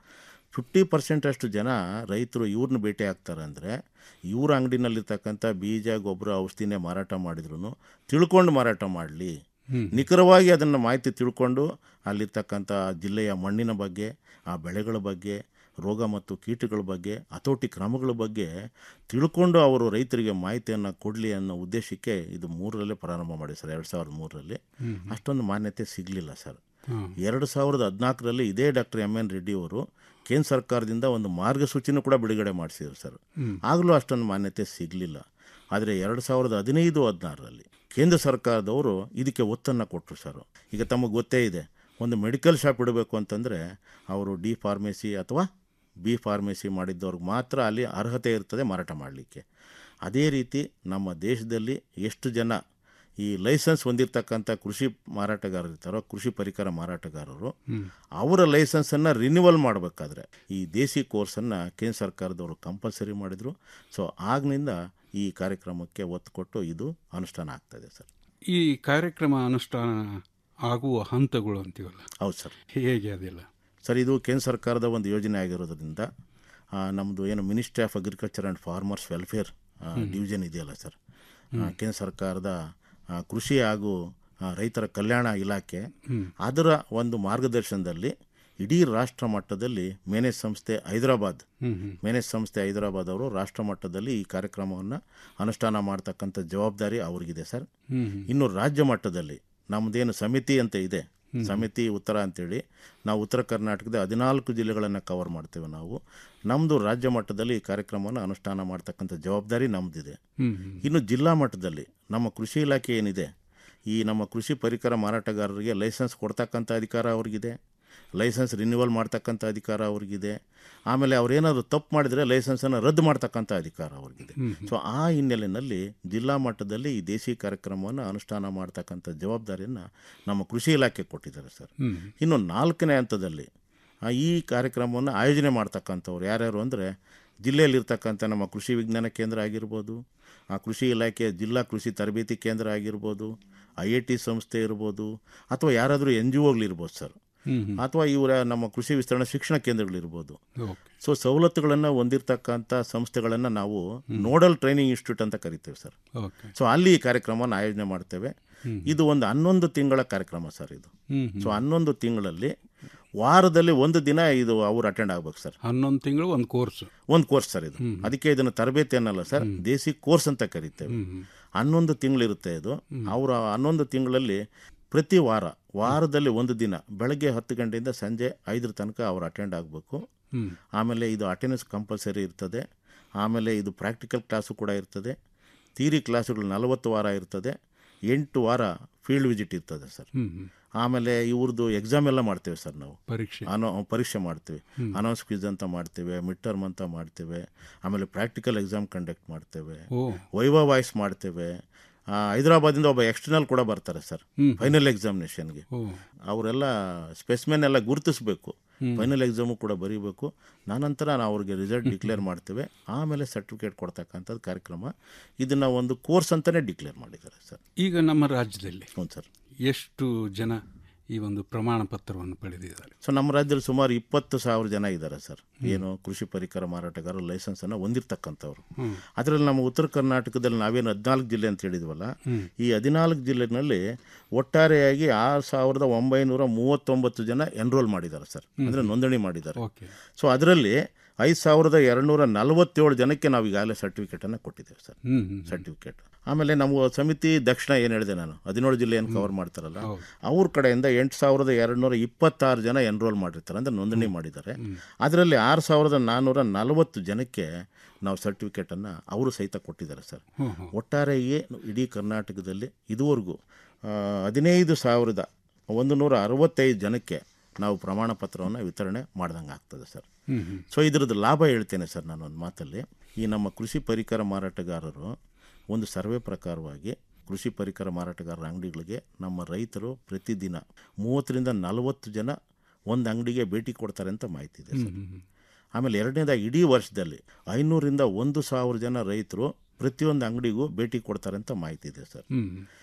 ಫಿಫ್ಟಿ ಪರ್ಸೆಂಟ್ ಅಷ್ಟು ಜನ ರೈತರು ಇವ್ರನ್ನ ಭೇಟಿ ಆಗ್ತಾರೆ ಅಂದರೆ ಇವ್ರ ಅಂಗಡಿನಲ್ಲಿರ್ತಕ್ಕಂಥ ಬೀಜ ಗೊಬ್ಬರ ಔಷಧಿನೇ ಮಾರಾಟ ಮಾಡಿದ್ರು ತಿಳ್ಕೊಂಡು ಮಾರಾಟ ಮಾಡಲಿ ನಿಖರವಾಗಿ ಅದನ್ನು ಮಾಹಿತಿ ತಿಳ್ಕೊಂಡು ಅಲ್ಲಿರ್ತಕ್ಕಂಥ ಜಿಲ್ಲೆಯ ಮಣ್ಣಿನ ಬಗ್ಗೆ ಆ ಬೆಳೆಗಳ ಬಗ್ಗೆ ರೋಗ ಮತ್ತು ಕೀಟಗಳ ಬಗ್ಗೆ ಹತೋಟಿ ಕ್ರಮಗಳ ಬಗ್ಗೆ ತಿಳ್ಕೊಂಡು ಅವರು ರೈತರಿಗೆ ಮಾಹಿತಿಯನ್ನು ಕೊಡಲಿ ಅನ್ನೋ ಉದ್ದೇಶಕ್ಕೆ ಇದು ಮೂರರಲ್ಲೇ ಪ್ರಾರಂಭ ಮಾಡಿ ಸರ್ ಎರಡು ಸಾವಿರದ ಮೂರರಲ್ಲಿ ಅಷ್ಟೊಂದು ಮಾನ್ಯತೆ ಸಿಗಲಿಲ್ಲ ಸರ್ ಎರಡು ಸಾವಿರದ ಹದಿನಾಲ್ಕರಲ್ಲಿ ಇದೇ ಡಾಕ್ಟರ್ ಎಮ್ ಎನ್ ರೆಡ್ಡಿ ಅವರು ಕೇಂದ್ರ ಸರ್ಕಾರದಿಂದ ಒಂದು ಮಾರ್ಗಸೂಚಿನೂ ಕೂಡ ಬಿಡುಗಡೆ ಮಾಡಿಸಿದ್ರು ಸರ್ ಆಗಲೂ ಅಷ್ಟೊಂದು ಮಾನ್ಯತೆ ಸಿಗಲಿಲ್ಲ ಆದರೆ ಎರಡು ಸಾವಿರದ ಹದಿನೈದು ಹದಿನಾರರಲ್ಲಿ ಕೇಂದ್ರ ಸರ್ಕಾರದವರು ಇದಕ್ಕೆ ಒತ್ತನ್ನು ಕೊಟ್ಟರು ಸರ್ ಈಗ ತಮಗೆ ಗೊತ್ತೇ ಇದೆ ಒಂದು ಮೆಡಿಕಲ್ ಶಾಪ್ ಇಡಬೇಕು ಅಂತಂದರೆ ಅವರು ಡಿ ಫಾರ್ಮೆಸಿ ಅಥವಾ ಬಿ ಫಾರ್ಮೆಸಿ ಮಾಡಿದ್ದವ್ರಿಗೆ ಮಾತ್ರ ಅಲ್ಲಿ ಅರ್ಹತೆ ಇರ್ತದೆ ಮಾರಾಟ ಮಾಡಲಿಕ್ಕೆ ಅದೇ ರೀತಿ ನಮ್ಮ ದೇಶದಲ್ಲಿ ಎಷ್ಟು ಜನ ಈ ಲೈಸೆನ್ಸ್ ಹೊಂದಿರತಕ್ಕಂಥ ಕೃಷಿ ಮಾರಾಟಗಾರರು ಇರ್ತಾರೋ ಕೃಷಿ ಪರಿಕರ ಮಾರಾಟಗಾರರು ಅವರ ಲೈಸೆನ್ಸನ್ನು ರಿನ್ಯೂವಲ್ ಮಾಡಬೇಕಾದ್ರೆ ಈ ದೇಸಿ ಕೋರ್ಸನ್ನು ಕೇಂದ್ರ ಸರ್ಕಾರದವರು ಕಂಪಲ್ಸರಿ ಮಾಡಿದರು ಸೊ ಆಗ್ನಿಂದ ಈ ಕಾರ್ಯಕ್ರಮಕ್ಕೆ ಒತ್ತು ಕೊಟ್ಟು ಇದು ಅನುಷ್ಠಾನ ಆಗ್ತದೆ ಸರ್ ಈ ಕಾರ್ಯಕ್ರಮ ಅನುಷ್ಠಾನ ಆಗುವ ಹಂತಗಳು ಅಂತೀವಲ್ಲ ಹೌದು ಸರ್ ಹೇಗೆ ಅದೆಲ್ಲ ಸರ್ ಇದು ಕೇಂದ್ರ ಸರ್ಕಾರದ ಒಂದು ಯೋಜನೆ ಆಗಿರೋದ್ರಿಂದ ಆ, ನಮ್ಮದು ಏನು ministry of agriculture and farmers welfare division ಇದೆಯಲ್ಲ ಸರ್ ಆ, ಕೇಂದ್ರ ಸರ್ಕಾರದ ಆ, ಕೃಷಿ ಹಾಗೂ ಆ, ರೈತರ ಕಲ್ಯಾಣ ಇಲಾಖೆ ಅದರ ಒಂದು ಮಾರ್ಗದರ್ಶನದಲ್ಲಿ ಇಡೀ ರಾಷ್ಟ್ರ ಮಟ್ಟದಲ್ಲಿ ಮೇನೇಜ್ ಸಂಸ್ಥೆ ಹೈದರಾಬಾದ್ ಮೇನೇಜ್ ಸಂಸ್ಥೆ ಹೈದರಾಬಾದ್ ಅವರು ರಾಷ್ಟ್ರ ಮಟ್ಟದಲ್ಲಿ ಈ ಕಾರ್ಯಕ್ರಮವನ್ನು ಅನುಷ್ಠಾನ ಮಾಡ್ತಕ್ಕಂಥ ಜವಾಬ್ದಾರಿ ಅವ್ರಿಗಿದೆ ಸರ್ ಇನ್ನು ರಾಜ್ಯ ಮಟ್ಟದಲ್ಲಿ ನಮ್ಮದೇನು ಸಮಿತಿ ಅಂತ ಇದೆ ಸಮಿತಿ ಉತ್ತರ ಅಂತೇಳಿ ನಾವು ಉತ್ತರ ಕರ್ನಾಟಕದ ಹದಿನಾಲ್ಕು ಜಿಲ್ಲೆಗಳನ್ನು ಕವರ್ ಮಾಡ್ತೇವೆ ನಾವು ನಮ್ಮದು ರಾಜ್ಯ ಮಟ್ಟದಲ್ಲಿ ಈ ಕಾರ್ಯಕ್ರಮವನ್ನು ಅನುಷ್ಠಾನ ಮಾಡ್ತಕ್ಕಂಥ ಜವಾಬ್ದಾರಿ ನಮ್ಮದಿದೆ ಇನ್ನು ಜಿಲ್ಲಾ ಮಟ್ಟದಲ್ಲಿ ನಮ್ಮ ಕೃಷಿ ಇಲಾಖೆ ಏನಿದೆ ಈ ನಮ್ಮ ಕೃಷಿ ಪರಿಕರ ಮಾರಾಟಗಾರರಿಗೆ ಲೈಸೆನ್ಸ್ ಕೊಡ್ತಕ್ಕಂಥ ಅಧಿಕಾರ ಅವ್ರಿಗಿದೆ ಲೈಸೆನ್ಸ್ ರಿನ್ಯೂವಲ್ ಮಾಡ್ತಕ್ಕಂಥ ಅಧಿಕಾರ ಅವ್ರಿಗಿದೆ ಆಮೇಲೆ ಅವ್ರೇನಾದ್ರು ತಪ್ಪು ಮಾಡಿದರೆ ಲೈಸೆನ್ಸನ್ನು ರದ್ದು ಮಾಡ್ತಕ್ಕಂಥ ಅಧಿಕಾರ ಅವ್ರಿಗಿದೆ ಸೊ ಆ ಹಿನ್ನೆಲೆಯಲ್ಲಿ ಜಿಲ್ಲಾ ಮಟ್ಟದಲ್ಲಿ ಈ ದೇಸಿ ಕಾರ್ಯಕ್ರಮವನ್ನು ಅನುಷ್ಠಾನ ಮಾಡ್ತಕ್ಕಂಥ ಜವಾಬ್ದಾರಿಯನ್ನು ನಮ್ಮ ಕೃಷಿ ಇಲಾಖೆ ಕೊಟ್ಟಿದ್ದಾರೆ ಸರ್ ಇನ್ನು ನಾಲ್ಕನೇ ಹಂತದಲ್ಲಿ ಆ, ಈ ಕಾರ್ಯಕ್ರಮವನ್ನು ಆಯೋಜನೆ ಮಾಡ್ತಕ್ಕಂಥವ್ರು ಯಾರ್ಯಾರು ಅಂದರೆ ಜಿಲ್ಲೆಯಲ್ಲಿರ್ತಕ್ಕಂಥ ನಮ್ಮ ಕೃಷಿ ವಿಜ್ಞಾನ ಕೇಂದ್ರ ಆಗಿರ್ಬೋದು ಆ ಕೃಷಿ ಇಲಾಖೆ ಜಿಲ್ಲಾ ಕೃಷಿ ತರಬೇತಿ ಕೇಂದ್ರ ಆಗಿರ್ಬೋದು ಐ ಐ ಟಿ ಸಂಸ್ಥೆ ಇರ್ಬೋದು ಅಥವಾ ಯಾರಾದರೂ ಎನ್ ಜಿ ಒಗಳಿರ್ಬೋದು ಸರ್ ಅಥವಾ ಇವರ ನಮ್ಮ ಕೃಷಿ ವಿಸ್ತರಣಾ ಶಿಕ್ಷಣ ಕೇಂದ್ರಗಳಿರ್ಬೋದು ಸೊ ಸವಲತ್ತುಗಳನ್ನು ಹೊಂದಿರತಕ್ಕಂಥ ಸಂಸ್ಥೆಗಳನ್ನು ನಾವು ನೋಡಲ್ ಟ್ರೈನಿಂಗ್ ಇನ್ಸ್ಟಿಟ್ಯೂಟ್ ಅಂತ ಕರಿತೇವೆ ಸರ್ ಓಕೆ ಸೊ ಅಲ್ಲಿ ಈ ಕಾರ್ಯಕ್ರಮವನ್ನು ಆಯೋಜನೆ ಮಾಡ್ತೇವೆ ಇದು ಒಂದು ಹನ್ನೊಂದು ತಿಂಗಳ ಕಾರ್ಯಕ್ರಮ ಸರ್ ಇದು ಸೊ ಹನ್ನೊಂದು ತಿಂಗಳಲ್ಲಿ ವಾರದಲ್ಲಿ ಒಂದು ದಿನ ಇದು ಅವ್ರು ಅಟೆಂಡ್ ಆಗ್ಬೇಕು ಸರ್ ಹನ್ನೊಂದು ತಿಂಗಳು ಒಂದು ಕೋರ್ಸ್ ಒಂದು ಕೋರ್ಸ್ ಸರ್ ಇದು ಅದಕ್ಕೆ ಇದನ್ನು ತರಬೇತಿ ಅನ್ನಲ್ಲ ಸರ್ ದೇಸಿ ಕೋರ್ಸ್ ಅಂತ ಕರಿತೇವೆ ಹನ್ನೊಂದು ತಿಂಗಳಿರುತ್ತೆ ಇದು ಅವರ ಹನ್ನೊಂದು ತಿಂಗಳಲ್ಲಿ ಪ್ರತಿ ವಾರ ವಾರದಲ್ಲಿ ಒಂದು ದಿನ ಬೆಳಗ್ಗೆ ಹತ್ತು ಗಂಟೆಯಿಂದ ಸಂಜೆ ಐದರ ತನಕ ಅವ್ರು ಅಟೆಂಡ್ ಆಗಬೇಕು ಆಮೇಲೆ ಇದು ಅಟೆಂಡೆನ್ಸ್ ಕಂಪಲ್ಸರಿ ಇರ್ತದೆ ಆಮೇಲೆ ಇದು ಪ್ರಾಕ್ಟಿಕಲ್ ಕ್ಲಾಸು ಕೂಡ ಇರ್ತದೆ ಥಿಯರಿ ಕ್ಲಾಸುಗಳು ನಲವತ್ತು ವಾರ ಇರ್ತದೆ ಎಂಟು ವಾರ ಫೀಲ್ಡ್ ವಿಸಿಟ್ ಇರ್ತದೆ ಸರ್ ಆಮೇಲೆ ಇವ್ರದ್ದು ಎಕ್ಸಾಮ್ ಎಲ್ಲ ಮಾಡ್ತೇವೆ ಸರ್ ನಾವು ಪರೀಕ್ಷೆ ಅನೋ ಪರೀಕ್ಷೆ ಮಾಡ್ತೀವಿ ಅನೌನ್ಸ್ ಕ್ವಿಜ್ ಅಂತ ಮಾಡ್ತೇವೆ ಮಿಡ್ ಟರ್ಮ್ ಅಂತ ಮಾಡ್ತೇವೆ ಆಮೇಲೆ ಪ್ರಾಕ್ಟಿಕಲ್ ಎಕ್ಸಾಮ್ ಕಂಡಕ್ಟ್ ಮಾಡ್ತೇವೆ ಓ. ವೈವಾ ವಾಯ್ಸ್ ಮಾಡ್ತೇವೆ ಆ, ಹೈದರಾಬಾದಿಂದ ಒಬ್ಬ ಎಕ್ಸ್ಟರ್ನಲ್ ಕೂಡ ಬರ್ತಾರೆ ಸರ್ ಫೈನಲ್ ಎಕ್ಸಾಮಿನೇಷನ್ಗೆ ಓ. ಅವರೆಲ್ಲ ಸ್ಪೆಸ್ಮೆನ್ ಎಲ್ಲ ಗುರುತಿಸ್ಬೇಕು ಫೈನಲ್ ಎಕ್ಸಾಮು ಕೂಡ ಬರೀಬೇಕು ನಾನಂತರ ನಾವು ಅವ್ರಿಗೆ ರಿಸಲ್ಟ್ ಡಿಕ್ಲೇರ್ ಮಾಡ್ತೇವೆ ಆಮೇಲೆ ಸರ್ಟಿಫಿಕೇಟ್ ಕೊಡ್ತಕ್ಕಂಥದ್ದು ಕಾರ್ಯಕ್ರಮ ಇದನ್ನು ಒಂದು ಕೋರ್ಸ್ ಅಂತಲೇ ಡಿಕ್ಲೇರ್ ಮಾಡಿದ್ದಾರೆ ಸರ್ ಈಗ ನಮ್ಮ ರಾಜ್ಯದಲ್ಲಿ ಹ್ಞೂ ಸರ್ ಎಷ್ಟು ಜನ ಈ ಒಂದು ಪ್ರಮಾಣ ಪತ್ರವನ್ನು ಪಡೆದಿದ್ದಾರೆ ಸೊ ನಮ್ಮ ರಾಜ್ಯದಲ್ಲಿ ಸುಮಾರು ಇಪ್ಪತ್ತು ಸಾವಿರ ಜನ ಇದ್ದಾರೆ ಸರ್ ಏನು ಕೃಷಿ ಪರಿಕರ ಮಾರಾಟಗಾರರು ಲೈಸೆನ್ಸನ್ನು ಹೊಂದಿರತಕ್ಕಂಥವ್ರು ಹ್ಮ್. ಅದರಲ್ಲಿ ನಮ್ಮ ಉತ್ತರ ಕರ್ನಾಟಕದಲ್ಲಿ ನಾವೇನು ಹದಿನಾಲ್ಕು ಜಿಲ್ಲೆ ಅಂತ ಹೇಳಿದ್ವಲ್ಲ ಈ ಹದಿನಾಲ್ಕು ಜಿಲ್ಲೆನಲ್ಲಿ ಒಟ್ಟಾರೆಯಾಗಿ ಆರು ಸಾವಿರದ ಒಂಬೈನೂರ ಮೂವತ್ತೊಂಬತ್ತು ಜನ ಎನ್ರೋಲ್ ಮಾಡಿದ್ದಾರೆ ಸರ್ ಅಂದರೆ ನೋಂದಣಿ ಮಾಡಿದ್ದಾರೆ ಓಕೆ ಸೊ ಅದರಲ್ಲಿ ಐದು ಸಾವಿರದ ಎರಡುನೂರ ನಲವತ್ತೇಳು ಜನಕ್ಕೆ ನಾವು ಈಗಾಗಲೇ ಸರ್ಟಿಫಿಕೇಟನ್ನು ಕೊಟ್ಟಿದ್ದೇವೆ ಸರ್ ಹ್ಮ್ ಹ್ಮ್ ಸರ್ಟಿಫಿಕೇಟ್ ಆಮೇಲೆ ನಮ್ಮ ಸಮಿತಿ ದಕ್ಷಿಣ ಏನು ಹೇಳಿದೆ ನಾನು ಹದಿನೇಳು ಜಿಲ್ಲೆಯನ್ನು ಕವರ್ ಮಾಡ್ತಾರಲ್ಲ ಅವ್ರ ಕಡೆಯಿಂದ ಎಂಟು ಸಾವಿರದ ಎರಡುನೂರ ಇಪ್ಪತ್ತಾರು ಜನ ಎನ್ರೋಲ್ ಮಾಡಿರ್ತಾರೆ ಅಂದರೆ ನೋಂದಣಿ ಮಾಡಿದ್ದಾರೆ ಅದರಲ್ಲಿ ಆರು ಸಾವಿರದ ನಾನ್ನೂರ ನಲವತ್ತು ಜನಕ್ಕೆ ನಾವು ಸರ್ಟಿಫಿಕೇಟನ್ನು ಅವರು ಸಹಿತ ಕೊಟ್ಟಿದ್ದಾರೆ ಸರ್ ಹ್ಮ್ ಹ್ಮ್. ಒಟ್ಟಾರೆಯೇ ಇಡೀ ಕರ್ನಾಟಕದಲ್ಲಿ ಇದುವರೆಗೂ ಆ, ಹದಿನೈದು ಸಾವಿರದ ಒಂದು ನೂರ ಅರವತ್ತೈದು ಜನಕ್ಕೆ ನಾವು ಪ್ರಮಾಣ ಪತ್ರವನ್ನು ವಿತರಣೆ ಮಾಡ್ದಂಗೆ ಆಗ್ತದೆ ಸರ್ ಹ್ಮ್ ಹ್ಮ್. ಸೊ ಇದ್ರದ್ದು ಲಾಭ ಹೇಳ್ತೇನೆ ಸರ್ ನಾನು ಒಂದು ಮಾತಲ್ಲಿ ಈ ನಮ್ಮ ಕೃಷಿ ಪರಿಕರ ಮಾರಾಟಗಾರರು ಒಂದು ಸರ್ವೆ ಪ್ರಕಾರವಾಗಿ ಕೃಷಿ ಪರಿಕರ ಮಾರಾಟಗಾರರ ಅಂಗಡಿಗಳಿಗೆ ನಮ್ಮ ರೈತರು ಪ್ರತಿದಿನ ಮೂವತ್ತರಿಂದ ನಲವತ್ತು ಜನ ಒಂದು ಅಂಗಡಿಗೆ ಭೇಟಿ ಕೊಡ್ತಾರೆ ಅಂತ ಮಾಹಿತಿ ಇದೆ ಸರ್ ಆಮೇಲೆ ಎರಡನೇದಾಗಿ ಇಡೀ ವರ್ಷದಲ್ಲಿ ಐನೂರಿಂದ ಒಂದು ಸಾವಿರ ಜನ ರೈತರು ಪ್ರತಿಯೊಂದು ಅಂಗಡಿಗೂ ಭೇಟಿ ಕೊಡ್ತಾರೆ ಅಂತ ಮಾಹಿತಿ ಇದೆ ಸರ್ ಹ್ಮ್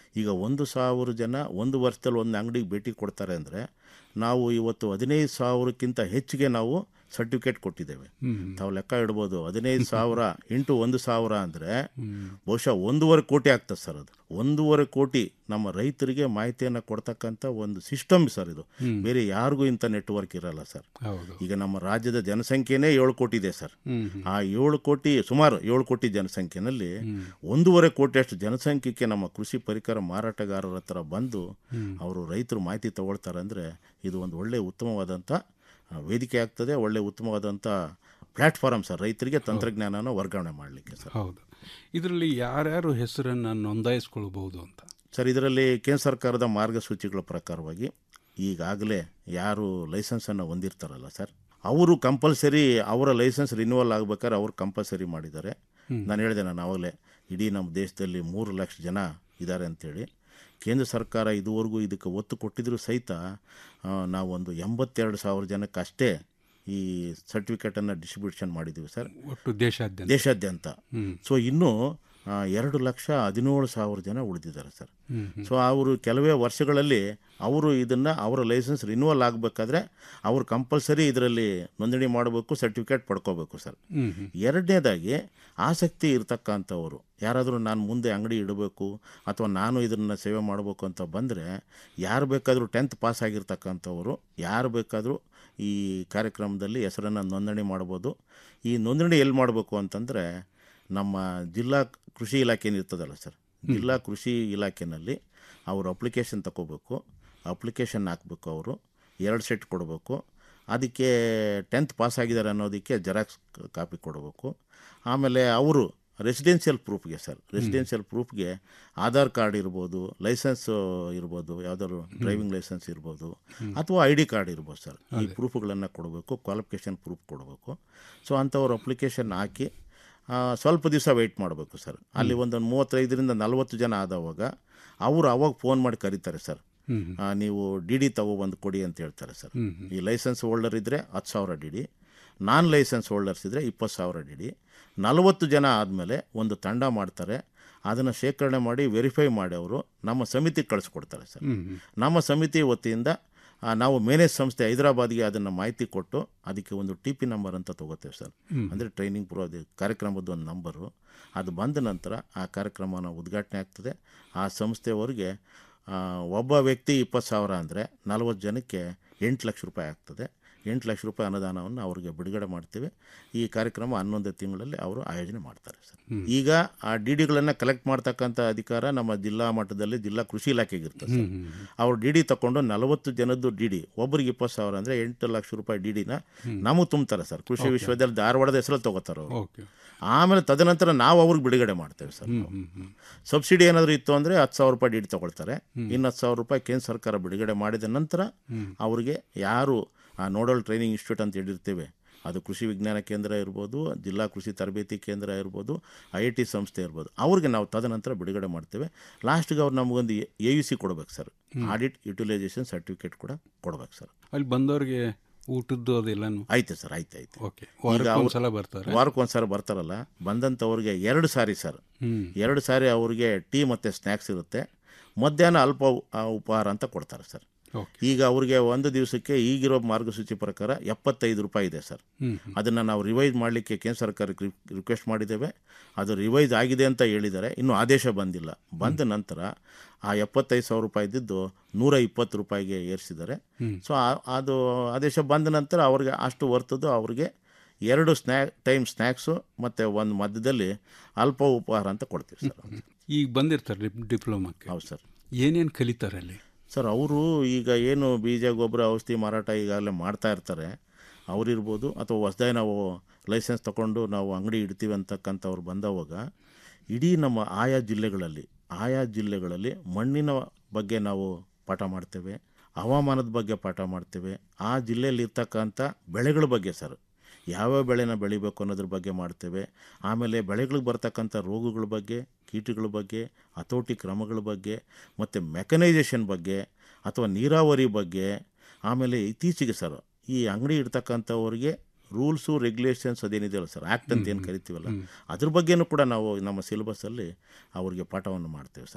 ಈಗ ಒಂದು ಸಾವಿರ ಜನ ಒಂದು ವರ್ಷದಲ್ಲಿ ಒಂದು ಅಂಗಡಿಗೆ ಭೇಟಿ ಕೊಡ್ತಾರೆ ಅಂದರೆ ನಾವು ಇವತ್ತು ಹದಿನೈದು ಸಾವಿರಕ್ಕಿಂತ ಹೆಚ್ಚಿಗೆ ನಾವು ಸರ್ಟಿಫಿಕೇಟ್ ಕೊಟ್ಟಿದ್ದೇವೆ ತಾವು ಲೆಕ್ಕ ಇಡ್ಬೋದು ಹದಿನೈದು ಸಾವಿರ ಇಂಟು ಒಂದು ಸಾವಿರ ಅಂದರೆ ಬಹುಶಃ ಒಂದೂವರೆ ಕೋಟಿ ಆಗ್ತದೆ ಸರ್ ಅದು ಒಂದೂವರೆ ಕೋಟಿ ನಮ್ಮ ರೈತರಿಗೆ ಮಾಹಿತಿಯನ್ನು ಕೊಡ್ತಕ್ಕಂಥ ಒಂದು ಸಿಸ್ಟಮ್ ಸರ್ ಇದು ಹ್ಮ್. ಬೇರೆ ಯಾರಿಗೂ ಇಂಥ ನೆಟ್ವರ್ಕ್ ಇರಲ್ಲ ಸರ್ ಹೌದು ಈಗ ನಮ್ಮ ರಾಜ್ಯದ ಜನಸಂಖ್ಯೆನೇ ಏಳು ಕೋಟಿ ಇದೆ ಸರ್ ಹ್ಮ್, ಹ್ಮ್. ಆ ಏಳು ಕೋಟಿ ಸುಮಾರು ಏಳು ಕೋಟಿ ಜನಸಂಖ್ಯೆನಲ್ಲಿ ಒಂದೂವರೆ ಕೋಟಿಯಷ್ಟು ಜನಸಂಖ್ಯೆಗೆ ನಮ್ಮ ಕೃಷಿ ಪರಿಕರ ಮಾರಾಟಗಾರರ ಹತ್ರ ಬಂದು ಹ್ಮ್. ಅವರು ರೈತರು ಮಾಹಿತಿ ತಗೊಳ್ತಾರೆ ಅಂದರೆ ಇದು ಒಂದು ಒಳ್ಳೆ ಉತ್ತಮವಾದಂಥ ಆ, ವೇದಿಕೆ ಆಗ್ತದೆ ಒಳ್ಳೆ ಉತ್ತಮವಾದಂಥ ಪ್ಲ್ಯಾಟ್ಫಾರ್ಮ್ ಸರ್ ರೈತರಿಗೆ ತಂತ್ರಜ್ಞಾನನ ವರ್ಗಾವಣೆ ಮಾಡಲಿಕ್ಕೆ ಸರ್ ಹೌದು ಇದರಲ್ಲಿ ಯಾರ್ಯಾರು ಹೆಸರನ್ನು ನೋಂದಾಯಿಸ್ಕೊಳ್ಬಹುದು ಅಂತ ಸರ್ ಇದರಲ್ಲಿ ಕೇಂದ್ರ ಸರ್ಕಾರದ ಮಾರ್ಗಸೂಚಿಗಳ ಪ್ರಕಾರವಾಗಿ ಈಗಾಗಲೇ ಯಾರು ಲೈಸೆನ್ಸನ್ನು ಹೊಂದಿರ್ತಾರಲ್ಲ ಸರ್ ಅವರು ಕಂಪಲ್ಸರಿ ಅವರ ಲೈಸೆನ್ಸ್ ರಿನ್ಯೂವಲ್ ಆಗ್ಬೇಕಾದ್ರೆ ಅವ್ರು ಕಂಪಲ್ಸರಿ ಮಾಡಿದ್ದಾರೆ ಹ್ಮ್. ನಾನು ಹೇಳಿದೆ ನಾನು ಆವಾಗಲೇ ಇಡೀ ನಮ್ಮ ದೇಶದಲ್ಲಿ ಮೂರು ಲಕ್ಷ ಜನ ಇದ್ದಾರೆ ಅಂತೇಳಿ ಕೇಂದ್ರ ಸರ್ಕಾರ ಇದುವರೆಗೂ ಇದಕ್ಕೆ ಒತ್ತು ಕೊಟ್ಟಿದ್ರು ಸಹಿತ ಆ, ನಾವೊಂದು ಎಂಬತ್ತೆರಡು ಸಾವಿರ ಜನಕ್ಕೆ ಅಷ್ಟೇ ಈ ಸರ್ಟಿಫಿಕೇಟನ್ನು ಡಿಸ್ಟ್ರಿಬ್ಯೂಷನ್ ಮಾಡಿದ್ದೀವಿ ಸರ್ ಒಟ್ಟು ದೇಶಾದ್ಯಂತ ದೇಶಾದ್ಯಂತ ಹ್ಮ್. ಸೊ ಇನ್ನೂ ಆ, ಎರಡು ಲಕ್ಷ ಹದಿನೇಳು ಸಾವಿರ ಜನ ಉಳಿದಿದ್ದಾರೆ ಸರ್ ಹ್ಮ್, ಹ್ಮ್. ಸೊ ಅವರು ಕೆಲವೇ ವರ್ಷಗಳಲ್ಲಿ ಅವರು ಇದನ್ನು ಅವರ ಲೈಸೆನ್ಸ್ ರಿನ್ಯೂವಲ್ ಆಗಬೇಕಾದ್ರೆ ಅವರು ಕಂಪಲ್ಸರಿ ಇದರಲ್ಲಿ ನೋಂದಣಿ ಮಾಡಬೇಕು ಸರ್ಟಿಫಿಕೇಟ್ ಪಡ್ಕೋಬೇಕು ಸರ್ ಹ್ಮ್, ಹ್ಮ್. ಎರಡನೇದಾಗಿ ಆಸಕ್ತಿ ಇರ್ತಕ್ಕಂಥವ್ರು ಯಾರಾದರೂ ನಾನು ಮುಂದೆ ಅಂಗಡಿ ಇಡಬೇಕು ಅಥವಾ ನಾನು ಇದನ್ನು ಸೇವೆ ಮಾಡಬೇಕು ಅಂತ ಬಂದರೆ ಯಾರು ಬೇಕಾದರೂ ಟೆಂತ್ ಪಾಸ್ ಆಗಿರ್ತಕ್ಕಂಥವ್ರು ಯಾರು ಬೇಕಾದರೂ ಈ ಕಾರ್ಯಕ್ರಮದಲ್ಲಿ ಹೆಸರನ್ನು ನೋಂದಣಿ ಮಾಡ್ಬೋದು ಈ ನೋಂದಣಿ ಎಲ್ಲಿ ಮಾಡಬೇಕು ಅಂತಂದರೆ ನಮ್ಮ ಜಿಲ್ಲಾ ಕೃಷಿ ಇಲಾಖೆ ಇರ್ತದಲ್ಲ ಸರ್ ಜಿಲ್ಲಾ ಕೃಷಿ ಇಲಾಖೆನಲ್ಲಿ ಅವರು ಅಪ್ಲಿಕೇಶನ್ ತಗೋಬೇಕು ಅಪ್ಲಿಕೇಶನ್ ಹಾಕಬೇಕು ಅವರು ಎರಡು ಸೆಟ್ ಕೊಡಬೇಕು ಅದಕ್ಕೆ ಟೆಂತ್ ಪಾಸ್ ಆಗಿದ್ದಾರೆ ಅನ್ನೋದಕ್ಕೆ ಜೆರಾಕ್ಸ್ ಕಾಪಿ ಕೊಡಬೇಕು ಆಮೇಲೆ ಅವರು ರೆಸಿಡೆನ್ಷಿಯಲ್ ಪ್ರೂಫ್ಗೆ ಸರ್ ರೆಸಿಡೆನ್ಷಿಯಲ್ ಪ್ರೂಫ್ಗೆ ಆಧಾರ್ ಕಾರ್ಡ್ ಇರ್ಬೋದು ಲೈಸೆನ್ಸ್ ಇರ್ಬೋದು ಯಾವ್ದಾದ್ರು ಡ್ರೈವಿಂಗ್ ಲೈಸೆನ್ಸ್ ಇರ್ಬೋದು ಅಥವಾ ಐ ಡಿ ಕಾರ್ಡ್ ಇರ್ಬೋದು ಸರ್ ಈ ಪ್ರೂಫ್ಗಳನ್ನು ಕೊಡಬೇಕು ಕ್ವಾಲಿಫಿಕೇಷನ್ ಪ್ರೂಫ್ ಕೊಡಬೇಕು ಸೊ ಅಂಥವ್ರು ಅಪ್ಲಿಕೇಶನ್ ಹಾಕಿ ಆ, ಸ್ವಲ್ಪ ದಿವಸ ವೆಯ್ಟ್ ಮಾಡಬೇಕು ಸರ್ ಅಲ್ಲಿ ಒಂದು ಮೂವತ್ತೈದರಿಂದ ನಲವತ್ತು ಜನ ಆದವಾಗ ಅವರು ಅವಾಗ ಫೋನ್ ಮಾಡಿ ಕರೀತಾರೆ ಸರ್ ಹ್ಮ್. ಆ, ನೀವು ಡಿ ಡಿ ತಗೊಬಂದು ಕೊಡಿ ಅಂತ ಹೇಳ್ತಾರೆ ಸರ್ ಹ್ಮ್, ಹ್ಮ್. ಈ ಲೈಸೆನ್ಸ್ ಹೋಲ್ಡರ್ ಇದ್ದರೆ ಹತ್ತು ಸಾವಿರ D D non license holders ಇದ್ದರೆ ಇಪ್ಪತ್ತು ಸಾವಿರ ಡಿ ಡಿ ನಲವತ್ತು ಜನ ಆದಮೇಲೆ ಒಂದು ತಂಡ ಮಾಡ್ತಾರೆ ಅದನ್ನು ಶೇಖರಣೆ ಮಾಡಿ ವೆರಿಫೈ ಮಾಡಿ ಅವರು ನಮ್ಮ ಸಮಿತಿಗೆ ಕಳಿಸ್ಕೊಡ್ತಾರೆ ಸರ್ ಹ್ಮ್, ಹ್ಮ್. ನಮ್ಮ ಸಮಿತಿ ವತಿಯಿಂದ ಆ, ನಾವು ಮೇನೇಜ್ ಸಂಸ್ಥೆ ಹೈದರಾಬಾದ್ಗೆ ಅದನ್ನು ಮಾಹಿತಿ ಕೊಟ್ಟು ಅದಕ್ಕೆ ಒಂದು ಟಿ ಪಿ ನಂಬರ್ ಅಂತ ತಗೋತೇವೆ ಸರ್ ಹ್ಮ್. ಅಂದರೆ ಟ್ರೈನಿಂಗ್ ಪ್ರೋ ಅದು ಕಾರ್ಯಕ್ರಮದ ಒಂದು ನಂಬರು ಅದು ಬಂದ ನಂತರ ಆ ಕಾರ್ಯಕ್ರಮನ ಉದ್ಘಾಟನೆ ಆಗ್ತದೆ ಆ ಸಂಸ್ಥೆಯವರಿಗೆ ಆ, ಒಬ್ಬ ವ್ಯಕ್ತಿ ಇಪ್ಪತ್ತು ಸಾವಿರ ಅಂದರೆ ನಲವತ್ತು ಜನಕ್ಕೆ ಎಂಟು ಲಕ್ಷ ರೂಪಾಯಿ ಆಗ್ತದೆ ಎಂಟು ಲಕ್ಷ ರೂಪಾಯಿ ಅನುದಾನವನ್ನು ಅವರಿಗೆ ಬಿಡುಗಡೆ ಮಾಡ್ತೀವಿ ಈ ಕಾರ್ಯಕ್ರಮ ಹನ್ನೊಂದು ತಿಂಗಳಲ್ಲಿ ಅವರು ಆಯೋಜನೆ ಮಾಡ್ತಾರೆ ಸರ್ ಹ್ಮ್. ಈಗ ಆ ಡಿ ಡಿಗಳನ್ನು ಕಲೆಕ್ಟ್ ಮಾಡ್ತಕ್ಕಂಥ ಅಧಿಕಾರ ನಮ್ಮ ಜಿಲ್ಲಾ ಮಟ್ಟದಲ್ಲಿ ಜಿಲ್ಲಾ ಕೃಷಿ ಇಲಾಖೆಗೆ ಇರ್ತದೆ ಸರ್ ಹ್ಮ್, ಹ್ಮ್, ಅವ್ರು ಡಿ ಡಿ ತಗೊಂಡು ನಲವತ್ತು ಜನದ್ದು ಡಿ ಡಿ ಒಬ್ಬರಿಗೆ ಇಪ್ಪತ್ತು ಸಾವಿರ ಅಂದರೆ ಎಂಟು ಲಕ್ಷ ರೂಪಾಯಿ ಡಿ ಡಿನ ಹ್ಮ್. ನಮಗೆ ತುಂಬ್ತಾರೆ ಸರ್ ಕೃಷಿ Okay. ವಿಶ್ವವಿದ್ಯಾಲಯ ಧಾರವಾಡದ ಹೆಸರಲ್ಲಿ ತಗೋತಾರೆ ಅವರು ಓಕೆ ಆಮೇಲೆ ತದನಂತರ ನಾವು ಅವ್ರಿಗೆ ಬಿಡುಗಡೆ ಮಾಡ್ತೇವೆ ಸರ್ ಹ್ಮ್, ನಾವು. ಹ್ಮ್, ಹ್ಮ್. ಸಬ್ಸಿಡಿ ಏನಾದರೂ ಇತ್ತು ಅಂದರೆ ಹತ್ತು ಸಾವಿರ ರೂಪಾಯಿ ಡಿ ಡಿ ತಗೊಳ್ತಾರೆ ಹ್ಮ್. ಇನ್ನು ಹತ್ತು ಸಾವಿರ ರೂಪಾಯಿ ಕೇಂದ್ರ ಸರ್ಕಾರ ಬಿಡುಗಡೆ ಮಾಡಿದ ನಂತರ ಹ್ಮ್. ಅವರಿಗೆ ಯಾರು ಆ ನೋಡಲ್ ಟ್ರೈನಿಂಗ್ ಇನ್ಸ್ಟಿಟ್ಯೂಟ್ ಅಂತ ಹೇಳಿರ್ತೇವೆ ಅದು ಕೃಷಿ ವಿಜ್ಞಾನ ಕೇಂದ್ರ ಇರ್ಬೋದು ಜಿಲ್ಲಾ ಕೃಷಿ ತರಬೇತಿ ಕೇಂದ್ರ ಇರ್ಬೋದು ಐ ಐ ಟಿ ಸಂಸ್ಥೆ ಇರ್ಬೋದು ಅವ್ರಿಗೆ ನಾವು ತದನಂತರ ಬಿಡುಗಡೆ ಮಾಡ್ತೇವೆ ಲಾಸ್ಟ್ಗೆ ಅವ್ರು ನಮಗೊಂದು ಎ ಯು ಸಿ ಕೊಡ್ಬೇಕು ಸರ್ ಹ್ಮ್. ಆಡಿಟ್ ಯುಟಿಲೈಸೇಷನ್ ಸರ್ಟಿಫಿಕೇಟ್ ಕೂಡ ಕೊಡ್ಬೇಕು ಸರ್ ಅಲ್ಲಿ ಬಂದವರಿಗೆ ಊಟದ್ದು ಅದೆಲ್ಲನು ಐತೆ ಸರ್ ಐತೆ ಐತೆ ಓಕೆ ವಾರಕ್ಕೆ ಒಂದ್ಸಲ ಬರ್ತಾರೆ ವಾರಕ್ಕೆ ಒಂದ್ಸಲ ಬರ್ತಾರಲ್ಲ ಬಂದಂಥವ್ರಿಗೆ ಎರಡು ಸಾರಿ ಸರ್ ಹ್ಮ್. ಎರಡು ಸಾರಿ ಅವ್ರಿಗೆ ಟೀ ಮತ್ತು ಸ್ನ್ಯಾಕ್ಸ್ ಇರುತ್ತೆ ಮಧ್ಯಾಹ್ನ ಅಲ್ಪ ಉ- ಆ, ಉಪಹಾರ ಅಂತ ಕೊಡ್ತಾರೆ ಸರ್ ಓಕೆ ಈಗ ಅವ್ರಿಗೆ ಒಂದು ದಿವಸಕ್ಕೆ ಈಗಿರೋ ಮಾರ್ಗಸೂಚಿ ಪ್ರಕಾರ ಎಪ್ಪತ್ತೈದು ರೂಪಾಯಿ ಇದೆ ಸರ್ ಹ್ಮ್, ಹ್ಮ್. ಅದನ್ನು ನಾವು ರಿವೈಸ್ ಮಾಡಲಿಕ್ಕೆ ಕೇಂದ್ರ ಸರ್ಕಾರಕ್ಕೆ ರಿ- ರಿಕ್ವೆಸ್ಟ್ ಮಾಡಿದ್ದೇವೆ ಅದು ರಿವೈಸ್ ಆಗಿದೆ ಅಂತ ಹೇಳಿದ್ದಾರೆ ಇನ್ನೂ ಆದೇಶ ಬಂದಿಲ್ಲ ಬಂದ ನಂತರ ಆ ಎಪ್ಪತ್ತೈದು ಸಾವಿರ ರೂಪಾಯಿ ಇದ್ದಿದ್ದು ನೂರ ಇಪ್ಪತ್ತು ರೂಪಾಯಿಗೆ ಏರಿಸಿದ್ದಾರೆ ಹ್ಮ್. ಸೊ ಆ- ಅದು ಆದೇಶ ಬಂದ ನಂತರ ಅವ್ರಿಗೆ ಅಷ್ಟು ವರ್ತದ್ದು ಅವ್ರಿಗೆ ಎರಡು ಸ್ನ್ಯಾಕ್ ಟೈಮ್ ಸ್ನ್ಯಾಕ್ಸು ಮತ್ತು ಒಂದು ಮಧ್ಯದಲ್ಲಿ ಅಲ್ಪ ಉಪಹಾರ ಅಂತ ಕೊಡ್ತೀವಿ ಸರ್ ಈಗ ಬಂದಿರ್ತಾರೆ ಡಿಪ್ಲೊಮಾಕ್ಕೆ ಹೌದು ಸರ್ ಏನೇನು ಕಲಿತಾರೆ ಅಲ್ಲಿ ಸರ್ ಅವರು ಈಗ ಏನು ಬೀಜ ಗೊಬ್ಬರ ಔಷಧಿ ಮಾರಾಟ ಈಗಾಗಲೇ ಮಾಡ್ತಾ ಇರ್ತಾರೆ ಅವರಿರ್ಬೋದು ಅಥವಾ ಹೊಸದಾಗಿ ನಾವು ಲೈಸೆನ್ಸ್ ತಗೊಂಡು ನಾವು ಅಂಗಡಿ ಇಡ್ತೀವಿ ಅಂತಕ್ಕಂಥವ್ರು ಬಂದವಾಗ ಇಡೀ ನಮ್ಮ ಆಯಾ ಜಿಲ್ಲೆಗಳಲ್ಲಿ ಆಯಾ ಜಿಲ್ಲೆಗಳಲ್ಲಿ ಮಣ್ಣಿನ ಬಗ್ಗೆ ನಾವು ಪಾಠ ಮಾಡ್ತೇವೆ ಹವಾಮಾನದ ಬಗ್ಗೆ ಪಾಠ ಮಾಡ್ತೇವೆ ಆ ಜಿಲ್ಲೆಯಲ್ಲಿ ಇರ್ತಕ್ಕಂಥ ಬೆಳೆಗಳ ಬಗ್ಗೆ ಸರ್ ಯಾವ್ಯಾವ ಬೆಳೆನ ಬೆಳಿಬೇಕು ಅನ್ನೋದ್ರ ಬಗ್ಗೆ ಮಾಡ್ತೇವೆ ಆಮೇಲೆ ಬೆಳೆಗಳಿಗೆ ಬರ್ತಕ್ಕಂಥ ರೋಗಗಳ ಬಗ್ಗೆ ಕೀಟಗಳ ಬಗ್ಗೆ ಹತೋಟಿ ಕ್ರಮಗಳ ಬಗ್ಗೆ ಮತ್ತು ಮೆಕನೈಸೇಷನ್ ಬಗ್ಗೆ ಅಥವಾ ನೀರಾವರಿ ಬಗ್ಗೆ ಆಮೇಲೆ ಇತ್ತೀಚೆಗೆ ಸರ್ ಈ ಅಂಗಡಿ ಇಡ್ತಕ್ಕಂಥವ್ರಿಗೆ ರೂಲ್ಸು ರೆಗ್ಯುಲೇಷನ್ಸ್ ಅದೇನಿದೆಯಲ್ಲ ಸರ್ ಆ್ಯಕ್ಟ್ ಅಂತ ಏನು ಕರಿತೀವಲ್ಲ ಅದ್ರ ಬಗ್ಗೆನೂ ಕೂಡ ನಾವು ನಮ್ಮ ಸಿಲೆಬಸ್ಸಲ್ಲಿ ಅವ್ರಿಗೆ ಪಾಠವನ್ನು ಮಾಡ್ತೇವೆ ಸರ್ ನಾವು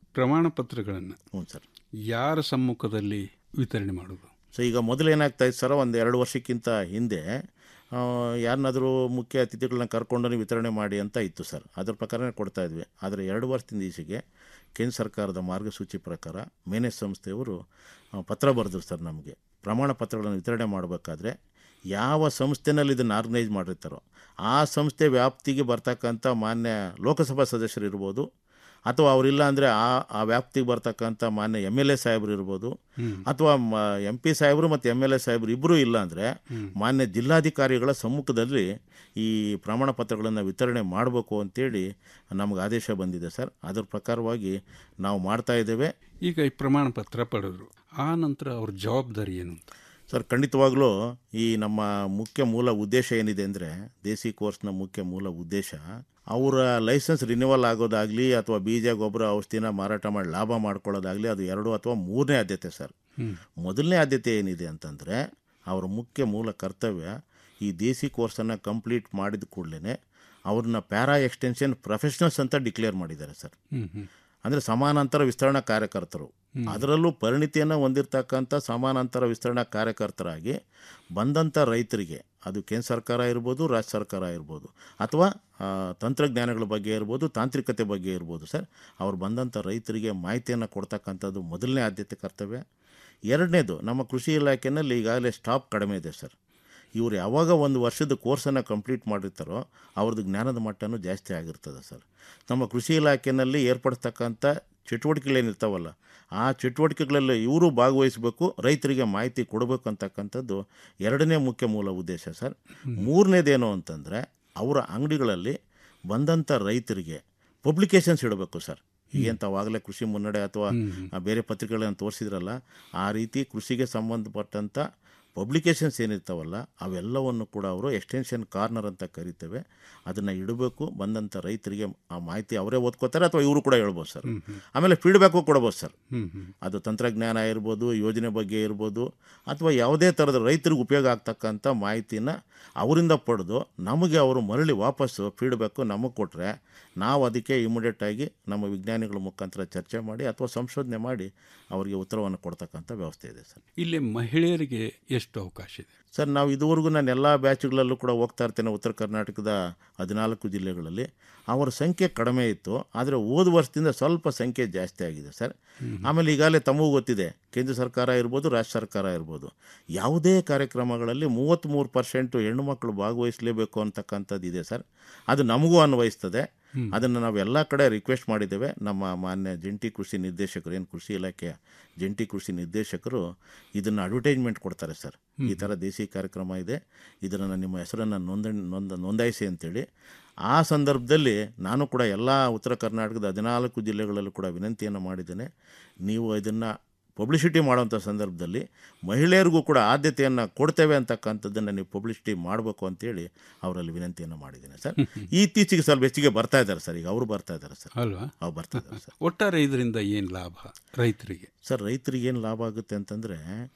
ಪ್ರಮಾಣ ಪತ್ರಗಳನ್ನು ಹ್ಞೂ ಸರ್ ಯಾರ ಸಮ್ಮುಖದಲ್ಲಿ ವಿತರಣೆ ಮಾಡೋದು ಸೊ ಈಗ ಮೊದಲು ಏನಾಗ್ತಾ ಇತ್ತು ಸರ್ ಒಂದು ಎರಡು ವರ್ಷಕ್ಕಿಂತ ಹಿಂದೆ ಆ, ಯಾರನ್ನಾದರೂ ಮುಖ್ಯ ಅತಿಥಿಗಳನ್ನ ಕರ್ಕೊಂಡು ನೀವು ವಿತರಣೆ ಮಾಡಿ ಅಂತ ಇತ್ತು ಸರ್ ಅದ್ರ ಪ್ರಕಾರನೇ ಕೊಡ್ತಾ ಇದ್ವಿ ಆದರೆ ಎರಡು ವರ್ಷದಿಂದ ಈಚೆಗೆ ಕೇಂದ್ರ ಸರ್ಕಾರದ ಮಾರ್ಗಸೂಚಿ ಪ್ರಕಾರ ಮೇನೆ ಸಂಸ್ಥೆಯವರು ಆ, ಪತ್ರ ಬರೆದ್ರು ಸರ್ ನಮಗೆ ಪ್ರಮಾಣ ಪತ್ರಗಳನ್ನು ವಿತರಣೆ ಮಾಡಬೇಕಾದ್ರೆ ಯಾವ ಸಂಸ್ಥೆನಲ್ಲಿ ಇದನ್ನು ಆರ್ಗನೈಸ್ ಮಾಡಿರ್ತಾರೋ ಆ ಸಂಸ್ಥೆ ವ್ಯಾಪ್ತಿಗೆ ಬರ್ತಕ್ಕಂಥ ಮಾನ್ಯ ಲೋಕಸಭಾ ಸದಸ್ಯರು ಇರ್ಬೋದು ಅಥವಾ ಅವರಿಲ್ಲ ಅಂದರೆ ಆ ಆ ವ್ಯಾಪ್ತಿಗೆ ಬರ್ತಕ್ಕಂಥ ಮಾನ್ಯ ಎಮ್ ಎಲ್ ಎ ಸಾಹೇಬರು ಇರ್ಬೋದು ಅಥವಾ ಎಂ ಪಿ ಸಾಹೇಬರು ಮತ್ತು ಎಮ್ ಎಲ್ ಎ ಸಾಹೇಬರು ಇಬ್ಬರೂ ಇಲ್ಲ ಅಂದರೆ ಮಾನ್ಯ ಜಿಲ್ಲಾಧಿಕಾರಿಗಳ ಸಮ್ಮುಖದಲ್ಲಿ ಈ ಪ್ರಮಾಣ ಪತ್ರಗಳನ್ನು ವಿತರಣೆ ಮಾಡಬೇಕು ಅಂತೇಳಿ ನಮಗೆ ಆದೇಶ ಬಂದಿದೆ ಸರ್ ಅದ್ರ ಪ್ರಕಾರವಾಗಿ ನಾವು ಮಾಡ್ತಾ ಇದ್ದೇವೆ ಈಗ ಈ ಪ್ರಮಾಣ ಪತ್ರ ಪಡೆದ್ರು ಆ ನಂತರ ಅವ್ರ ಜವಾಬ್ದಾರಿ ಏನು ಅಂತ ಸರ್ ಖಂಡಿತವಾಗ್ಲೂ ಈ ನಮ್ಮ ಮುಖ್ಯ ಮೂಲ ಉದ್ದೇಶ ಏನಿದೆ ಅಂದರೆ ದೇಸಿ ಕೋರ್ಸ್ನ ಮುಖ್ಯ ಮೂಲ ಉದ್ದೇಶ ಅವರ ಲೈಸೆನ್ಸ್ ರಿನ್ಯೂವಲ್ ಆಗೋದಾಗಲಿ ಅಥವಾ ಬೀಜ ಗೊಬ್ಬರ ಔಷಧಿನ ಮಾರಾಟ ಮಾಡಿ ಲಾಭ ಮಾಡ್ಕೊಳ್ಳೋದಾಗಲಿ ಅದು ಎರಡು ಅಥವಾ ಮೂರನೇ ಆದ್ಯತೆ ಸರ್ ಮೊದಲನೇ ಆದ್ಯತೆ ಏನಿದೆ ಅಂತಂದರೆ ಅವರ ಮುಖ್ಯ ಮೂಲ ಕರ್ತವ್ಯ ಈ ದೇಸಿ ಕೋರ್ಸನ್ನು ಕಂಪ್ಲೀಟ್ ಮಾಡಿದ ಕೂಡಲೇ ಅವ್ರನ್ನ ಪ್ಯಾರಾ ಎಕ್ಸ್ಟೆನ್ಷನ್ ಪ್ರೊಫೆಷನಲ್ಸ್ ಅಂತ ಡಿಕ್ಲೇರ್ ಮಾಡಿದ್ದಾರೆ ಸರ್ ಅಂದರೆ ಸಮಾನಾಂತರ ವಿಸ್ತರಣಾ ಕಾರ್ಯಕರ್ತರು ಅದರಲ್ಲೂ ಪರಿಣಿತಿಯನ್ನು ಹೊಂದಿರತಕ್ಕಂಥ ಸಮಾನಾಂತರ ವಿಸ್ತರಣಾ ಕಾರ್ಯಕರ್ತರಾಗಿ ಬಂದಂಥ ರೈತರಿಗೆ ಅದು ಕೇಂದ್ರ ಸರ್ಕಾರ ಇರ್ಬೋದು ರಾಜ್ಯ ಸರ್ಕಾರ ಇರ್ಬೋದು ಅಥವಾ ಆ, ತಂತ್ರಜ್ಞಾನಗಳ ಬಗ್ಗೆ ಇರ್ಬೋದು ತಾಂತ್ರಿಕತೆ ಬಗ್ಗೆ ಇರ್ಬೋದು ಸರ್ ಅವ್ರು ಬಂದಂಥ ರೈತರಿಗೆ ಮಾಹಿತಿಯನ್ನು ಕೊಡ್ತಕ್ಕಂಥದ್ದು ಮೊದಲನೇ ಆದ್ಯತೆ ಕರ್ತವ್ಯ ಎರಡನೇದು ನಮ್ಮ ಕೃಷಿ ಇಲಾಖೆಯಲ್ಲಿ ಈಗಾಗಲೇ ಸ್ಟಾಪ್ ಕಡಿಮೆ ಇದೆ ಸರ್ ಇವರು ಯಾವಾಗ ಒಂದು ವರ್ಷದ ಕೋರ್ಸನ್ನು ಕಂಪ್ಲೀಟ್ ಮಾಡಿರ್ತಾರೋ ಅವ್ರದ್ದು ಜ್ಞಾನದ ಮಟ್ಟನೂ ಜಾಸ್ತಿ ಆಗಿರ್ತದೆ ಸರ್ ನಮ್ಮ ಕೃಷಿ ಇಲಾಖೆಯಲ್ಲಿ ಏರ್ಪಡಿಸ್ತಕ್ಕಂಥ ಚಟುವಟಿಕೆಗಳೇನಿರ್ತಾವಲ್ಲ ಆ ಚಟುವಟಿಕೆಗಳಲ್ಲಿ ಇವರು ಭಾಗವಹಿಸಬೇಕು ರೈತರಿಗೆ ಮಾಹಿತಿ ಕೊಡಬೇಕು ಅಂತಕ್ಕಂಥದ್ದು ಎರಡನೇ ಮುಖ್ಯ ಮೂಲ ಉದ್ದೇಶ ಸರ್ ಮೂರನೇದೇನು ಅಂತಂದರೆ ಅವರ ಅಂಗಡಿಗಳಲ್ಲಿ ಬಂದಂಥ ರೈತರಿಗೆ ಪಬ್ಲಿಕೇಶನ್ಸ್ ಇಡಬೇಕು ಸರ್ ಈಗೇನು ತಾವಾಗಲೇ ಕೃಷಿ ಮುನ್ನಡೆ ಅಥವಾ ಆ ಬೇರೆ ಪತ್ರಿಕೆಗಳನ್ನು ತೋರಿಸಿದ್ರಲ್ಲ ಆ ರೀತಿ ಕೃಷಿಗೆ ಸಂಬಂಧಪಟ್ಟಂಥ ಪಬ್ಲಿಕೇಶನ್ಸ್ ಏನಿರ್ತಾವಲ್ಲ ಅವೆಲ್ಲವನ್ನು ಕೂಡ ಅವರು ಎಕ್ಸ್ಟೆನ್ಷನ್ ಕಾರ್ನರ್ ಅಂತ ಕರಿತೇವೆ ಅದನ್ನು ಇಡಬೇಕು ಬಂದಂಥ ರೈತರಿಗೆ ಆ ಮಾಹಿತಿ ಅವರೇ ಓದ್ಕೋತಾರೆ ಅಥವಾ ಇವರು ಕೂಡ ಹೇಳ್ಬೋದು ಸರ್ ಆಮೇಲೆ ಫೀಡ್ಬ್ಯಾಕು ಕೊಡ್ಬೋದು ಸರ್ ಅದು ತಂತ್ರಜ್ಞಾನ ಇರ್ಬೋದು ಯೋಜನೆ ಬಗ್ಗೆ ಇರ್ಬೋದು ಅಥವಾ ಯಾವುದೇ ಥರದ ರೈತರಿಗೆ ಉಪಯೋಗ ಆಗ್ತಕ್ಕಂಥ ಮಾಹಿತಿನ ಅವರಿಂದ ಪಡೆದು ನಮಗೆ ಅವರು ಮರಳಿ ವಾಪಸ್ಸು ಫೀಡ್ಬ್ಯಾಕು ನಮಗೆ ಕೊಟ್ಟರೆ ನಾವು ಅದಕ್ಕೆ ಇಮಿಡಿಯೇಟಾಗಿ ನಮ್ಮ ವಿಜ್ಞಾನಿಗಳ ಮುಖಾಂತರ ಚರ್ಚೆ ಮಾಡಿ ಅಥವಾ ಸಂಶೋಧನೆ ಮಾಡಿ ಅವರಿಗೆ ಉತ್ತರವನ್ನು ಕೊಡ್ತಕ್ಕಂಥ ವ್ಯವಸ್ಥೆ ಇದೆ ಸರ್ ಇಲ್ಲಿ ಮಹಿಳೆಯರಿಗೆ ಎಷ್ಟು ಅವಕಾಶ ಇದೆ ಸರ್ ನಾವು ಇದುವರೆಗೂ ನಾನು ಎಲ್ಲ ಬ್ಯಾಚ್ಗಳಲ್ಲೂ ಕೂಡ ಹೋಗ್ತಾ ಇರ್ತೇನೆ ಉತ್ತರ ಕರ್ನಾಟಕದ ಹದಿನಾಲ್ಕು ಜಿಲ್ಲೆಗಳಲ್ಲಿ ಅವರ ಸಂಖ್ಯೆ ಕಡಿಮೆ ಇತ್ತು ಆದರೆ ಹೋದ ವರ್ಷದಿಂದ ಸ್ವಲ್ಪ ಸಂಖ್ಯೆ ಜಾಸ್ತಿ ಆಗಿದೆ ಸರ್ ಆಮೇಲೆ ಈಗಾಗಲೇ ತಮಗೂ ಗೊತ್ತಿದೆ ಕೇಂದ್ರ ಸರ್ಕಾರ ಇರ್ಬೋದು ರಾಜ್ಯ ಸರ್ಕಾರ ಇರ್ಬೋದು ಯಾವುದೇ ಕಾರ್ಯಕ್ರಮಗಳಲ್ಲಿ ಮೂವತ್ತ್ಮೂರು ಪರ್ಸೆಂಟು ಹೆಣ್ಣು ಮಕ್ಕಳು ಭಾಗವಹಿಸಲೇಬೇಕು ಅಂತಕ್ಕಂಥದ್ದು ಇದೆ ಸರ್ ಅದು ನಮಗೂ ಅನ್ವಯಿಸ್ತದೆ ಅದನ್ನು ನಾವು ಎಲ್ಲ ಕಡೆ ರಿಕ್ವೆಸ್ಟ್ ಮಾಡಿದ್ದೇವೆ ನಮ್ಮ ಮಾನ್ಯ ಜಂಟಿ ಕೃಷಿ ನಿರ್ದೇಶಕರು ಏನು ಕೃಷಿ ಇಲಾಖೆಯ ಜಂಟಿ ಕೃಷಿ ನಿರ್ದೇಶಕರು ಇದನ್ನು ಅಡ್ವರ್ಟೈಸ್ಮೆಂಟ್ ಕೊಡ್ತಾರೆ ಸರ್ ಈ ಥರ ದೇಸಿ ಕಾರ್ಯಕ್ರಮ ಇದೆ ಇದನ್ನು ನಿಮ್ಮ ಹೆಸರನ್ನು ನೋಂದಣಿ ನೋಂದ ನೋಂದಾಯಿಸಿ ಅಂತೇಳಿ ಆ ಸಂದರ್ಭದಲ್ಲಿ ನಾನು ಕೂಡ ಎಲ್ಲ ಉತ್ತರ ಕರ್ನಾಟಕದ ಹದಿನಾಲ್ಕು ಜಿಲ್ಲೆಗಳಲ್ಲೂ ಕೂಡ ವಿನಂತಿಯನ್ನು ಮಾಡಿದ್ದೇನೆ ನೀವು ಇದನ್ನು ಪಬ್ಲಿಸಿಟಿ ಮಾಡೋಂಥ ಸಂದರ್ಭದಲ್ಲಿ ಮಹಿಳೆಯರಿಗೂ ಕೂಡ ಆದ್ಯತೆಯನ್ನು ಕೊಡ್ತೇವೆ ಅಂತಕ್ಕಂಥದ್ದನ್ನು ನೀವು ಪಬ್ಲಿಸಿಟಿ ಮಾಡಬೇಕು ಅಂತೇಳಿ ಅವರಲ್ಲಿ ವಿನಂತಿಯನ್ನು ಮಾಡಿದ್ದೇನೆ ಸರ್ ಇತ್ತೀಚೆಗೆ ಸ್ವಲ್ಪ ಹೆಚ್ಚಿಗೆ ಬರ್ತಾ ಇದ್ದಾರೆ ಸರ್ ಈಗ ಅವರು ಬರ್ತಾ ಇದ್ದಾರೆ ಸರ್ ಅಲ್ವಾ ಅವ್ರು ಬರ್ತಾ ಇದ್ದಾರೆ ಸರ್ ಒಟ್ಟಾರೆ ಇದರಿಂದ ಏನು ಲಾಭ ರೈತರಿಗೆ ಸರ್ ರೈತರಿಗೆ ಏನು ಲಾಭ ಆಗುತ್ತೆ ಅಂತಂದರೆ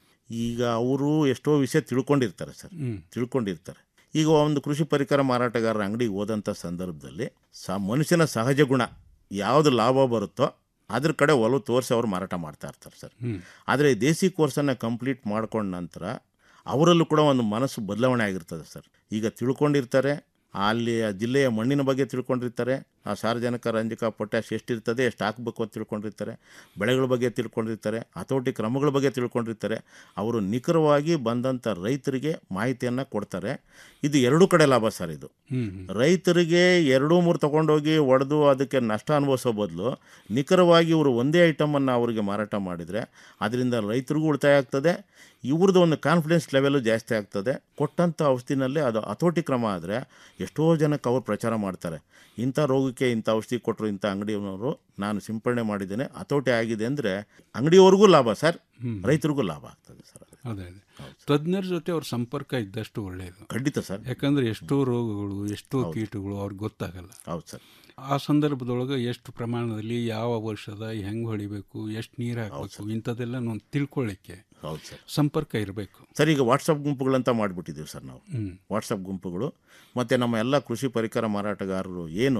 ಈಗ ಅವರು ಎಷ್ಟೋ ವಿಷಯ ತಿಳ್ಕೊಂಡಿರ್ತಾರೆ ಸರ್ ಹ್ಮ್. ತಿಳ್ಕೊಂಡಿರ್ತಾರೆ ಈಗ ಒಂದು ಕೃಷಿ ಪರಿಕರ ಮಾರಾಟಗಾರರ ಅಂಗಡಿಗೆ ಹೋದಂಥ ಸಂದರ್ಭದಲ್ಲಿ ಸ ಮನುಷ್ಯನ ಸಹಜ ಗುಣ ಯಾವುದು ಲಾಭ ಬರುತ್ತೋ ಅದ್ರ ಕಡೆ ಒಲವು ತೋರಿಸಿ ಅವರು ಮಾರಾಟ ಮಾಡ್ತಾ ಇರ್ತಾರೆ ಸರ್ ಹ್ಮ್. ಆದರೆ ದೇಸಿ ಕೋರ್ಸನ್ನು ಕಂಪ್ಲೀಟ್ ಮಾಡ್ಕೊಂಡ ನಂತರ ಅವರಲ್ಲೂ ಕೂಡ ಒಂದು ಮನಸ್ಸು ಬದಲಾವಣೆ ಆಗಿರ್ತದೆ ಸರ್ ಈಗ ತಿಳ್ಕೊಂಡಿರ್ತಾರೆ ಅಲ್ಲಿ ಆ ಜಿಲ್ಲೆಯ ಮಣ್ಣಿನ ಬಗ್ಗೆ ತಿಳ್ಕೊಂಡಿರ್ತಾರೆ ಆ ಸಾರ್ವಜನಿಕ ರಂಜಕ ಪೊಟ್ಯಾಶ್ ಎಷ್ಟಿರ್ತದೆ ಎಷ್ಟು ಹಾಕಬೇಕು ಅಂತ ತಿಳ್ಕೊಂಡಿರ್ತಾರೆ ಬೆಳೆಗಳ ಬಗ್ಗೆ ತಿಳ್ಕೊಂಡಿರ್ತಾರೆ ಹತೋಟಿ ಕ್ರಮಗಳ ಬಗ್ಗೆ ತಿಳ್ಕೊಂಡಿರ್ತಾರೆ ಅವರು ನಿಖರವಾಗಿ ಬಂದಂಥ ರೈತರಿಗೆ ಮಾಹಿತಿಯನ್ನು ಕೊಡ್ತಾರೆ ಇದು ಎರಡೂ ಕಡೆ ಲಾಭ ಸರ್ ಇದು ರೈತರಿಗೆ ಎರಡೂ ಮೂರು ತಗೊಂಡೋಗಿ ಒಡೆದು ಅದಕ್ಕೆ ನಷ್ಟ ಅನುಭವಿಸೋ ಬದಲು ನಿಖರವಾಗಿ ಇವರು ಒಂದೇ ಐಟಮನ್ನು ಅವರಿಗೆ ಮಾರಾಟ ಮಾಡಿದರೆ ಅದರಿಂದ ರೈತರಿಗೂ ಉಳಿತಾಯ ಆಗ್ತದೆ ಇವ್ರದ್ದು ಒಂದು ಕಾನ್ಫಿಡೆನ್ಸ್ ಲೆವೆಲು ಜಾಸ್ತಿ ಆಗ್ತದೆ ಕೊಟ್ಟಂಥ ಔಷಧಿನಲ್ಲೇ ಅದು ಹತೋಟಿ ಕ್ರಮ ಆದರೆ ಎಷ್ಟೋ ಜನಕ್ಕೆ ಅವ್ರು ಪ್ರಚಾರ ಮಾಡ್ತಾರೆ ಇಂಥ ರೋಗಕ್ಕೆ ಇಂಥ ಔಷಧಿ ಕೊಟ್ಟರು ಇಂಥ ಅಂಗಡಿಯವರು ನಾನು ಸಿಂಪಡಣೆ ಮಾಡಿದ್ದೇನೆ ಹತೋಟಿ ಆಗಿದೆ ಅಂದರೆ ಅಂಗಡಿಯವ್ರಿಗೂ ಲಾಭ ಸರ್ ರೈತರಿಗೂ ಲಾಭ ಆಗ್ತದೆ ಸರ್ ಅದೇ ಅದೇ ತಜ್ಞರ ಜೊತೆ ಅವ್ರ ಸಂಪರ್ಕ ಇದ್ದಷ್ಟು ಒಳ್ಳೆಯದು ಖಂಡಿತ ಸರ್ ಯಾಕಂದ್ರೆ ಎಷ್ಟೋ ರೋಗಗಳು ಎಷ್ಟೋ ಕೀಟಗಳು ಅವ್ರಿಗೆ ಗೊತ್ತಾಗಲ್ಲ ಹೌದು ಸರ್ ಆ ಸಂದರ್ಭದೊಳಗೆ ಎಷ್ಟು ಪ್ರಮಾಣದಲ್ಲಿ ಯಾವ ವರ್ಷದ ಹೆಂಗೆ ಹೊಡಿಬೇಕು ಎಷ್ಟು ನೀರು ಹಾಕಬೇಕು ಇಂಥದ್ದೆಲ್ಲ ನಾವು ತಿಳ್ಕೊಳ್ಳಿಕ್ಕೆ ಹೌದು ಸರ್ ಸಂಪರ್ಕ ಇರಬೇಕು ಸರ್ ಈಗ ವಾಟ್ಸಪ್ ಗುಂಪುಗಳಂತ ಮಾಡಿಬಿಟ್ಟಿದ್ದೀವಿ ಸರ್ ನಾವು ಹ್ಮ್. ವಾಟ್ಸಪ್ ಗುಂಪುಗಳು ಮತ್ತು ನಮ್ಮ ಎಲ್ಲ ಕೃಷಿ ಪರಿಕರ ಮಾರಾಟಗಾರರು ಏನು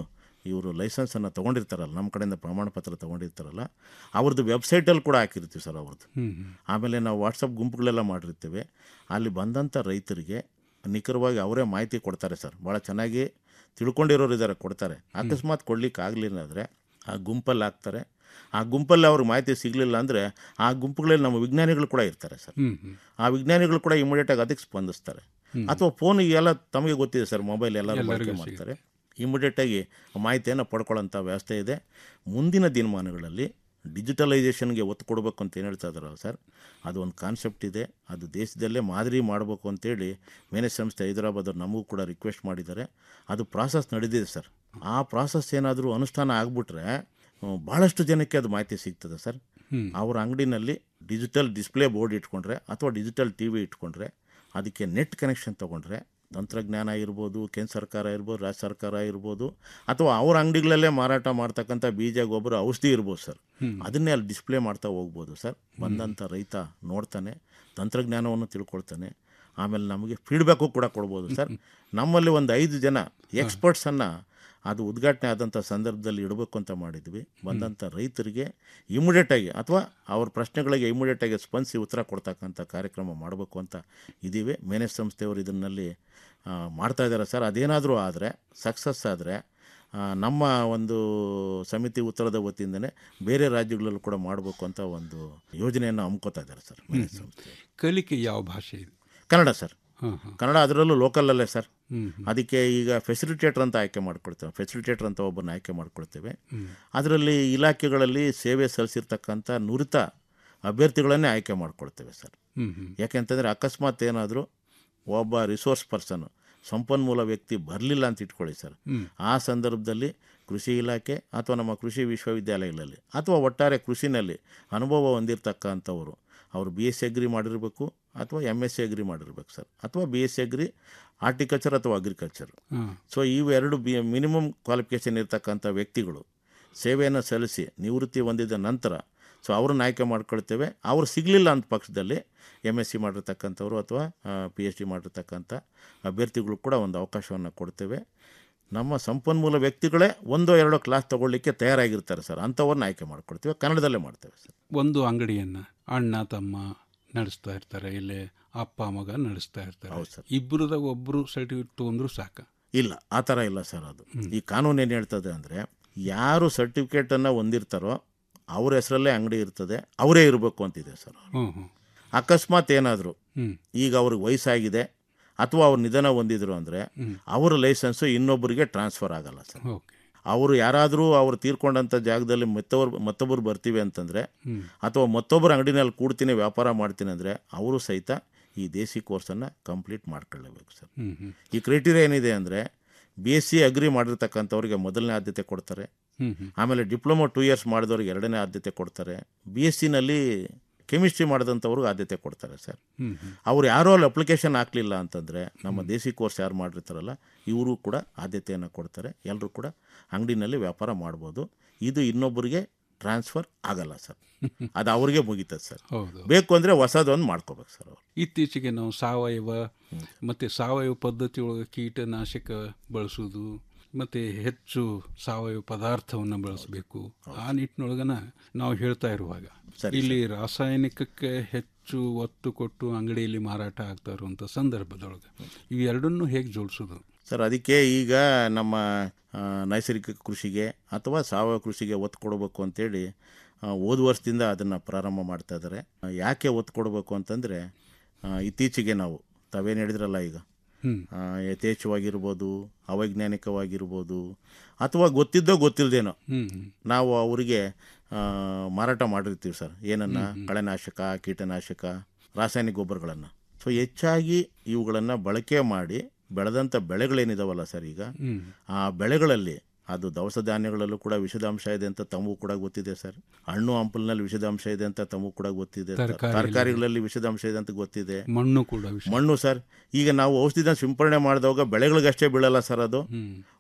ಇವರು ಲೈಸೆನ್ಸನ್ನು ತೊಗೊಂಡಿರ್ತಾರಲ್ಲ ನಮ್ಮ ಕಡೆಯಿಂದ ಪ್ರಮಾಣ ಪತ್ರ ತೊಗೊಂಡಿರ್ತಾರಲ್ಲ ಅವ್ರದ್ದು ವೆಬ್ಸೈಟಲ್ಲಿ ಕೂಡ ಹಾಕಿರ್ತೀವಿ ಸರ್ ಅವ್ರದ್ದು ಹ್ಮ್, ಹ್ಮ್. ಆಮೇಲೆ ನಾವು ವಾಟ್ಸಪ್ ಗುಂಪುಗಳೆಲ್ಲ ಮಾಡಿರ್ತೀವಿ ಅಲ್ಲಿ ಬಂದಂಥ ರೈತರಿಗೆ ನಿಖರವಾಗಿ ಅವರೇ ಮಾಹಿತಿ ಕೊಡ್ತಾರೆ ಸರ್ ಭಾಳ ಚೆನ್ನಾಗಿ ತಿಳ್ಕೊಂಡಿರೋರು ಇದ್ದಾರೆ ಕೊಡ್ತಾರೆ ಅಕಸ್ಮಾತ್ ಕೊಡ್ಲಿಕ್ಕೆ ಆಗಲಿಲ್ಲ ಅಂದರೆ ಆ ಗುಂಪಲ್ಲಿ ಹಾಕ್ತಾರೆ ಆ ಗುಂಪಲ್ಲಿ ಅವ್ರಿಗೆ ಮಾಹಿತಿ ಸಿಗಲಿಲ್ಲ ಅಂದರೆ ಆ ಗುಂಪುಗಳಲ್ಲಿ ನಮ್ಮ ವಿಜ್ಞಾನಿಗಳು ಕೂಡ ಇರ್ತಾರೆ ಸರ್ ಹ್ಮ್, ಹ್ಮ್. ಆ ವಿಜ್ಞಾನಿಗಳು ಕೂಡ ಇಮಿಡಿಯೇಟಾಗಿ ಅದಕ್ಕೆ ಸ್ಪಂದಿಸ್ತಾರೆ ಹ್ಮ್. ಅಥವಾ ಫೋನ್ ಎಲ್ಲ ತಮಗೆ ಗೊತ್ತಿದೆ ಸರ್ ಮೊಬೈಲ್ ಎಲ್ಲರೂ ಎಲ್ಲರಿಗೂ ಬಳಕೆ ಮಾಡ್ತಾರೆ ಇಮಿಡಿಯೇಟಾಗಿ ಮಾಹಿತಿಯನ್ನು ಪಡ್ಕೊಳ್ಳೋಂಥ ವ್ಯವಸ್ಥೆ ಇದೆ ಮುಂದಿನ ದಿನಮಾನಗಳಲ್ಲಿ ಡಿಜಿಟಲೈಸೇಷನ್ಗೆ ಒತ್ತು ಕೊಡಬೇಕು ಅಂತ ಏನು ಹೇಳ್ತಾ ಇದ್ದಾರಲ್ಲ ಸರ್ ಅದು ಒಂದು ಕಾನ್ಸೆಪ್ಟ್ ಇದೆ ಅದು ದೇಶದಲ್ಲೇ ಮಾದರಿ ಮಾಡಬೇಕು ಅಂತೇಳಿ ಮೇನೆ ಸಂಸ್ಥೆ ಹೈದರಾಬಾದವ್ರು ನಮಗೂ ಕೂಡ ರಿಕ್ವೆಸ್ಟ್ ಮಾಡಿದ್ದಾರೆ ಅದು ಪ್ರಾಸೆಸ್ ನಡೆದಿದೆ ಸರ್ ಆ ಪ್ರಾಸೆಸ್ ಏನಾದರೂ ಅನುಷ್ಠಾನ ಆಗಿಬಿಟ್ರೆ ಭಾಳಷ್ಟು ಜನಕ್ಕೆ ಅದು ಮಾಹಿತಿ ಸಿಗ್ತದೆ ಸರ್ ಹ್ಮ್. ಅವ್ರ ಅಂಗಡಿನಲ್ಲಿ ಡಿಜಿಟಲ್ ಡಿಸ್ಪ್ಲೇ ಬೋರ್ಡ್ ಇಟ್ಕೊಂಡ್ರೆ ಅಥವಾ ಡಿಜಿಟಲ್ ಟಿ ವಿ ಇಟ್ಕೊಂಡ್ರೆ ಅದಕ್ಕೆ ನೆಟ್ ಕನೆಕ್ಷನ್ ತೊಗೊಂಡ್ರೆ ತಂತ್ರಜ್ಞಾನ ಇರ್ಬೋದು ಕೇಂದ್ರ ಸರ್ಕಾರ ಇರ್ಬೋದು ರಾಜ್ಯ ಸರ್ಕಾರ ಇರ್ಬೋದು ಅಥವಾ ಅವ್ರ ಅಂಗಡಿಗಳಲ್ಲೇ ಮಾರಾಟ ಮಾಡ್ತಕ್ಕಂಥ ಬೀಜ ಗೊಬ್ಬರ ಔಷಧಿ ಇರ್ಬೋದು ಸರ್ ಹ್ಮ್. ಅದನ್ನೇ ಅಲ್ಲಿ ಡಿಸ್ಪ್ಲೇ ಮಾಡ್ತಾ ಹೋಗ್ಬೋದು ಸರ್ ಬಂದಂಥ ರೈತ ನೋಡ್ತಾನೆ ತಂತ್ರಜ್ಞಾನವನ್ನು ತಿಳ್ಕೊಳ್ತಾನೆ ಆಮೇಲೆ ನಮಗೆ ಫೀಡ್ಬ್ಯಾಕು ಕೂಡ ಕೊಡ್ಬೋದು ಸರ್ ನಮ್ಮಲ್ಲಿ ಒಂದು ಐದು ಜನ ಎಕ್ಸ್ಪರ್ಟ್ಸನ್ನು ಅದು ಉದ್ಘಾಟನೆ ಆದಂಥ ಸಂದರ್ಭದಲ್ಲಿ ಇಡಬೇಕು ಅಂತ ಮಾಡಿದ್ವಿ ಬಂದಂಥ ರೈತರಿಗೆ ಇಮಿಡಿಯೇಟಾಗಿ ಅಥವಾ ಅವ್ರ ಪ್ರಶ್ನೆಗಳಿಗೆ ಇಮಿಡಿಯೇಟಾಗಿ ಸ್ಪಂದಿಸಿ ಉತ್ತರ ಕೊಡ್ತಕ್ಕಂಥ ಕಾರ್ಯಕ್ರಮ ಮಾಡಬೇಕು ಅಂತ ಇದ್ದೀವಿ ಮೇನೇಜ್ ಸಂಸ್ಥೆಯವರು ಇದನ್ನಲ್ಲಿ ಆ, ಮಾಡ್ತಾ ಇದ್ದಾರೆ ಸರ್ ಅದೇನಾದರೂ ಆದರೆ ಸಕ್ಸಸ್ ಆದರೆ ನಮ್ಮ ಒಂದು ಸಮಿತಿ ಉತ್ತರದ ವತಿಯಿಂದನೇ ಬೇರೆ ರಾಜ್ಯಗಳಲ್ಲೂ ಕೂಡ ಮಾಡಬೇಕು ಅಂತ ಒಂದು ಯೋಜನೆಯನ್ನು ಹಮ್ಕೋತಾ ಇದ್ದಾರೆ ಸರ್ ಮೇನೇಜ್ ಸಂಸ್ಥೆ ಕಲಿಕೆ ಯಾವ ಭಾಷೆ ಇದೆ ಕನ್ನಡ ಸರ್ ಹಾಂ ಹಾಂ ಕನ್ನಡ ಅದರಲ್ಲೂ ಲೋಕಲಲ್ಲೇ ಸರ್ ಹ್ಮ್, ಅದಕ್ಕೆ ಈಗ ಫೆಸಿಲಿಟೇಟರ್ ಅಂತ ಆಯ್ಕೆ ಮಾಡ್ಕೊಳ್ತೇವೆ ಫೆಸಿಲಿಟೇಟರ್ ಅಂತ ಒಬ್ಬರನ್ನ ಆಯ್ಕೆ ಮಾಡ್ಕೊಳ್ತೇವೆ ಹ್ಮ್. ಅದರಲ್ಲಿ ಇಲಾಖೆಗಳಲ್ಲಿ ಸೇವೆ ಸಲ್ಲಿಸಿರ್ತಕ್ಕಂಥ ನುರಿತ ಅಭ್ಯರ್ಥಿಗಳನ್ನೇ ಆಯ್ಕೆ ಮಾಡ್ಕೊಳ್ತೇವೆ ಸರ್ ಹ್ಮ್, ಹ್ಮ್. ಯಾಕೆಂತಂದರೆ ಅಕಸ್ಮಾತ್ ಏನಾದರೂ ಒಬ್ಬ ರಿಸೋರ್ಸ್ ಪರ್ಸನ್ ಸಂಪನ್ಮೂಲ ವ್ಯಕ್ತಿ ಬರಲಿಲ್ಲ ಅಂತ ಇಟ್ಕೊಳ್ಳಿ ಸರ್ ಹ್ಮ್. ಆ ಸಂದರ್ಭದಲ್ಲಿ ಕೃಷಿ ಇಲಾಖೆ ಅಥವಾ ನಮ್ಮ ಕೃಷಿ ವಿಶ್ವವಿದ್ಯಾಲಯಗಳಲ್ಲಿ ಅಥವಾ ಒಟ್ಟಾರೆ ಕೃಷಿನಲ್ಲಿ ಅನುಭವ ಹೊಂದಿರತಕ್ಕಂಥವರು ಅವರು ಬಿ ಎಸ್ ಸಿ ಅಗ್ರಿ ಮಾಡಿರಬೇಕು ಅಥವಾ ಎಮ್ ಎಸ್ ಸಿ ಅಗ್ರಿ ಮಾಡಿರ್ಬೇಕು ಸರ್ ಅಥವಾ B S C agri horticulture ಅಥವಾ ಅಗ್ರಿಕಲ್ಚರ್ ಹಾಂ. ಸೊ ಇವೆರಡು ಬಿ ಮಿನಿಮಮ್ ಕ್ವಾಲಿಫಿಕೇಷನ್ ಇರ್ತಕ್ಕಂಥ ವ್ಯಕ್ತಿಗಳು ಸೇವೆಯನ್ನು ಸಲ್ಲಿಸಿ ನಿವೃತ್ತಿ ಹೊಂದಿದ ನಂತರ ಸೊ ಅವ್ರನ್ನ ಆಯ್ಕೆ ಮಾಡ್ಕೊಳ್ತೇವೆ ಅವ್ರು ಸಿಗಲಿಲ್ಲ ಅಂತ ಪಕ್ಷದಲ್ಲಿ ಎಮ್ ಎಸ್ ಸಿ ಮಾಡಿರ್ತಕ್ಕಂಥವ್ರು ಅಥವಾ ಪಿ ಎಚ್ ಡಿ ಮಾಡಿರ್ತಕ್ಕಂಥ ಅಭ್ಯರ್ಥಿಗಳು ಕೂಡ ಒಂದು ಅವಕಾಶವನ್ನು ಕೊಡ್ತೇವೆ ನಮ್ಮ ಸಂಪನ್ಮೂಲ ವ್ಯಕ್ತಿಗಳೇ ಒಂದೋ ಎರಡೋ ಕ್ಲಾಸ್ ತಗೊಳ್ಳಿಕ್ಕೆ ತಯಾರಾಗಿರ್ತಾರೆ ಸರ್ ಅಂಥವ್ರನ್ನ ಆಯ್ಕೆ ಮಾಡ್ಕೊಳ್ತೇವೆ ಕನ್ನಡದಲ್ಲೇ ಮಾಡ್ತೇವೆ ಸರ್ ಒಂದು ಅಂಗಡಿಯನ್ನು ಅಣ್ಣ ತಮ್ಮ ನಡೆಸ್ತಾ ಇರ್ತಾರೆ ಇಲ್ಲೇ ಅಪ್ಪ ಮಗ ನಡೆಸ್ತಾ ಇರ್ತಾರೆ ಇಬ್ಬರದಾಗ ಒಬ್ಬರು ಸರ್ಟಿಫಿಕೇಟ್ ತೊಗೊಂಡ್ರು ಸಾಕ ಇಲ್ಲ ಆ ಥರ ಇಲ್ಲ ಸರ್ ಅದು ಈ ಕಾನೂನು ಏನು ಹೇಳ್ತದೆ ಅಂದರೆ ಯಾರು ಸರ್ಟಿಫಿಕೇಟನ್ನು ಹೊಂದಿರ್ತಾರೋ ಅವ್ರ ಹೆಸರಲ್ಲೇ ಅಂಗಡಿ ಇರ್ತದೆ ಅವರೇ ಇರಬೇಕು ಅಂತಿದೆ ಸರ್ ಹ್ಞೂ ಹ್ಞೂ ಅಕಸ್ಮಾತ್ ಏನಾದರೂ ಹ್ಮ್. ಈಗ ಅವ್ರಿಗೆ ವಯಸ್ಸಾಗಿದೆ ಅಥವಾ ಅವ್ರು ನಿಧನ ಹೊಂದಿದ್ರು ಅಂದರೆ ಅವರ ಲೈಸೆನ್ಸು ಇನ್ನೊಬ್ಬರಿಗೆ ಟ್ರಾನ್ಸ್ಫರ್ ಆಗಲ್ಲ ಸರ್ ಓಕೆ ಅವರು ಯಾರಾದರೂ ಅವ್ರು ತೀರ್ಕೊಂಡಂಥ ಜಾಗದಲ್ಲಿ ಮತ್ತೊಬ್ಬರು ಮತ್ತೊಬ್ಬರು ಬರ್ತೀವಿ ಅಂತಂದರೆ ಹ್ಮ್. ಅಥವಾ ಮತ್ತೊಬ್ಬರ ಅಂಗಡಿನಲ್ಲಿ ಕೂಡ್ತೀನಿ ವ್ಯಾಪಾರ ಮಾಡ್ತೀನಿ ಅಂದರೆ ಅವರು ಸಹಿತ ಈ ದೇಸಿ ಕೋರ್ಸನ್ನು ಕಂಪ್ಲೀಟ್ ಮಾಡ್ಕೊಳ್ಳೇಬೇಕು ಸರ್ ಹ್ಮ್, ಹ್ಮ್. ಈ ಕ್ರೈಟೀರಿಯಾ ಏನಿದೆ ಅಂದರೆ ಬಿ ಎಸ್ ಸಿ ಅಗ್ರಿ ಮಾಡಿರ್ತಕ್ಕಂಥವ್ರಿಗೆ ಮೊದಲನೇ ಆದ್ಯತೆ ಕೊಡ್ತಾರೆ ಹ್ಮ್, ಹ್ಮ್. ಆಮೇಲೆ ಡಿಪ್ಲೊಮಾ ಟೂ ಇಯರ್ಸ್ ಮಾಡಿದವ್ರಿಗೆ ಎರಡನೇ ಆದ್ಯತೆ ಕೊಡ್ತಾರೆ ಬಿ ಎಸ್ ಸಿನಲ್ಲಿ ಕೆಮಿಸ್ಟ್ರಿ ಮಾಡಿದಂಥವ್ರಿಗೆ ಆದ್ಯತೆ ಕೊಡ್ತಾರೆ ಸರ್ ಹ್ಮ್, ಹ್ಮ್. ಅವ್ರು ಯಾರೋ ಅಲ್ಲಿ ಅಪ್ಲಿಕೇಶನ್ ಹಾಕಲಿಲ್ಲ ಅಂತಂದರೆ ನಮ್ಮ ದೇಸಿ ಕೋರ್ಸ್ ಯಾರು ಮಾಡಿರ್ತಾರಲ್ಲ ಇವರು ಕೂಡ ಆದ್ಯತೆಯನ್ನು ಕೊಡ್ತಾರೆ ಎಲ್ಲರೂ ಕೂಡ ಅಂಗಡಿನಲ್ಲಿ ವ್ಯಾಪಾರ ಮಾಡ್ಬೋದು ಇದು ಇನ್ನೊಬ್ಬರಿಗೆ ಟ್ರಾನ್ಸ್ಫರ್ ಆಗಲ್ಲ ಸರ್ ಅದು ಅವ್ರಿಗೆ ಮುಗೀತದೆ ಸರ್ ಹೌದು ಬೇಕು ಅಂದರೆ ಹೊಸದೊಂದು ಮಾಡ್ಕೋಬೇಕು ಸರ್ ಅವ್ರು ಇತ್ತೀಚೆಗೆ ನಾವು ಸಾವಯವ ಮತ್ತು ಸಾವಯವ ಪದ್ಧತಿ ಒಳಗೆ ಕೀಟನಾಶಕ ಬಳಸೋದು ಮತ್ತು ಹೆಚ್ಚು ಸಾವಯವ ಪದಾರ್ಥವನ್ನು ಬಳಸಬೇಕು ಆ ನಿಟ್ಟಿನೊಳಗನ ನಾವು ಹೇಳ್ತಾ ಇರುವಾಗ ಇಲ್ಲಿ ರಾಸಾಯನಿಕಕ್ಕೆ ಹೆಚ್ಚು ಒತ್ತು ಕೊಟ್ಟು ಅಂಗಡಿಯಲ್ಲಿ ಮಾರಾಟ ಆಗ್ತಾ ಇರುವಂಥ ಸಂದರ್ಭದೊಳಗೆ ಇವೆರಡನ್ನೂ ಹೇಗೆ ಜೋಡಿಸೋದು ಸರ್ ಅದಕ್ಕೆ ಈಗ ನಮ್ಮ ಆ, ನೈಸರ್ಗಿಕ ಕೃಷಿಗೆ ಅಥವಾ ಸಾವಯವ ಕೃಷಿಗೆ ಒತ್ತು ಕೊಡಬೇಕು ಅಂತೇಳಿ ಆ, ಹೋದ ವರ್ಷದಿಂದ ಅದನ್ನು ಪ್ರಾರಂಭ ಮಾಡ್ತಾ ಇದ್ದಾರೆ ಆ, ಯಾಕೆ ಒತ್ತು ಕೊಡಬೇಕು ಅಂತಂದರೆ ಇತ್ತೀಚೆಗೆ ನಾವು ತಾವೇನು ಹೇಳಿದ್ರಲ್ಲ ಈಗ ಹ್ಮ್. ಆ, ಯಥೇಚ್ಛವಾಗಿರ್ಬೋದು ಅವೈಜ್ಞಾನಿಕವಾಗಿರ್ಬೋದು ಅಥವಾ ಗೊತ್ತಿದ್ದೋ ಗೊತ್ತಿಲ್ಲದೇನೋ ಹ್ಮ್, ಹ್ಮ್. ನಾವು ಅವರಿಗೆ ಆ, ಮಾರಾಟ ಮಾಡಿರ್ತೀವಿ ಸರ್ ಏನನ್ನ ಕಳೆನಾಶಕ ಕೀಟನಾಶಕ ರಾಸಾಯನಿಕ ಗೊಬ್ಬರಗಳನ್ನು ಸೊ ಹೆಚ್ಚಾಗಿ ಇವುಗಳನ್ನು ಬಳಕೆ ಮಾಡಿ ಬೆಳೆದಂಥ ಬೆಳೆಗಳೇನಿದಾವಲ್ಲ ಸರ್ ಈಗ ಹ್ಮ್. ಆ ಬೆಳೆಗಳಲ್ಲಿ ಅದು ದವಸ ಧಾನ್ಯಗಳಲ್ಲೂ ಕೂಡ ವಿಷದಾಂಶ ಇದೆ ಅಂತ ತಮಗೂ ಕೂಡ ಗೊತ್ತಿದೆ ಸರ್ ಹಣ್ಣು ಹಂಪಲಿನಲ್ಲಿ ವಿಷದಾಂಶ ಇದೆ ಅಂತ ತಮಗೂ ಕೂಡ ಗೊತ್ತಿದೆ ತರಕಾರಿಯಲ್ಲಿ. ತರಕಾರಿಗಳಲ್ಲಿ ವಿಷದಾಂಶ ಇದೆ ಅಂತ ಗೊತ್ತಿದೆ ಮಣ್ಣು ಕೂಡ ವಿಷ ಮಣ್ಣು ಸರ್ ಈಗ ನಾವು ಔಷಧಿನ ಸಿಂಪರಣೆ ಮಾಡಿದವಾಗ ಬೆಳೆಗಳಿಗಷ್ಟೇ ಬೀಳಲ್ಲ ಸರ್ ಅದು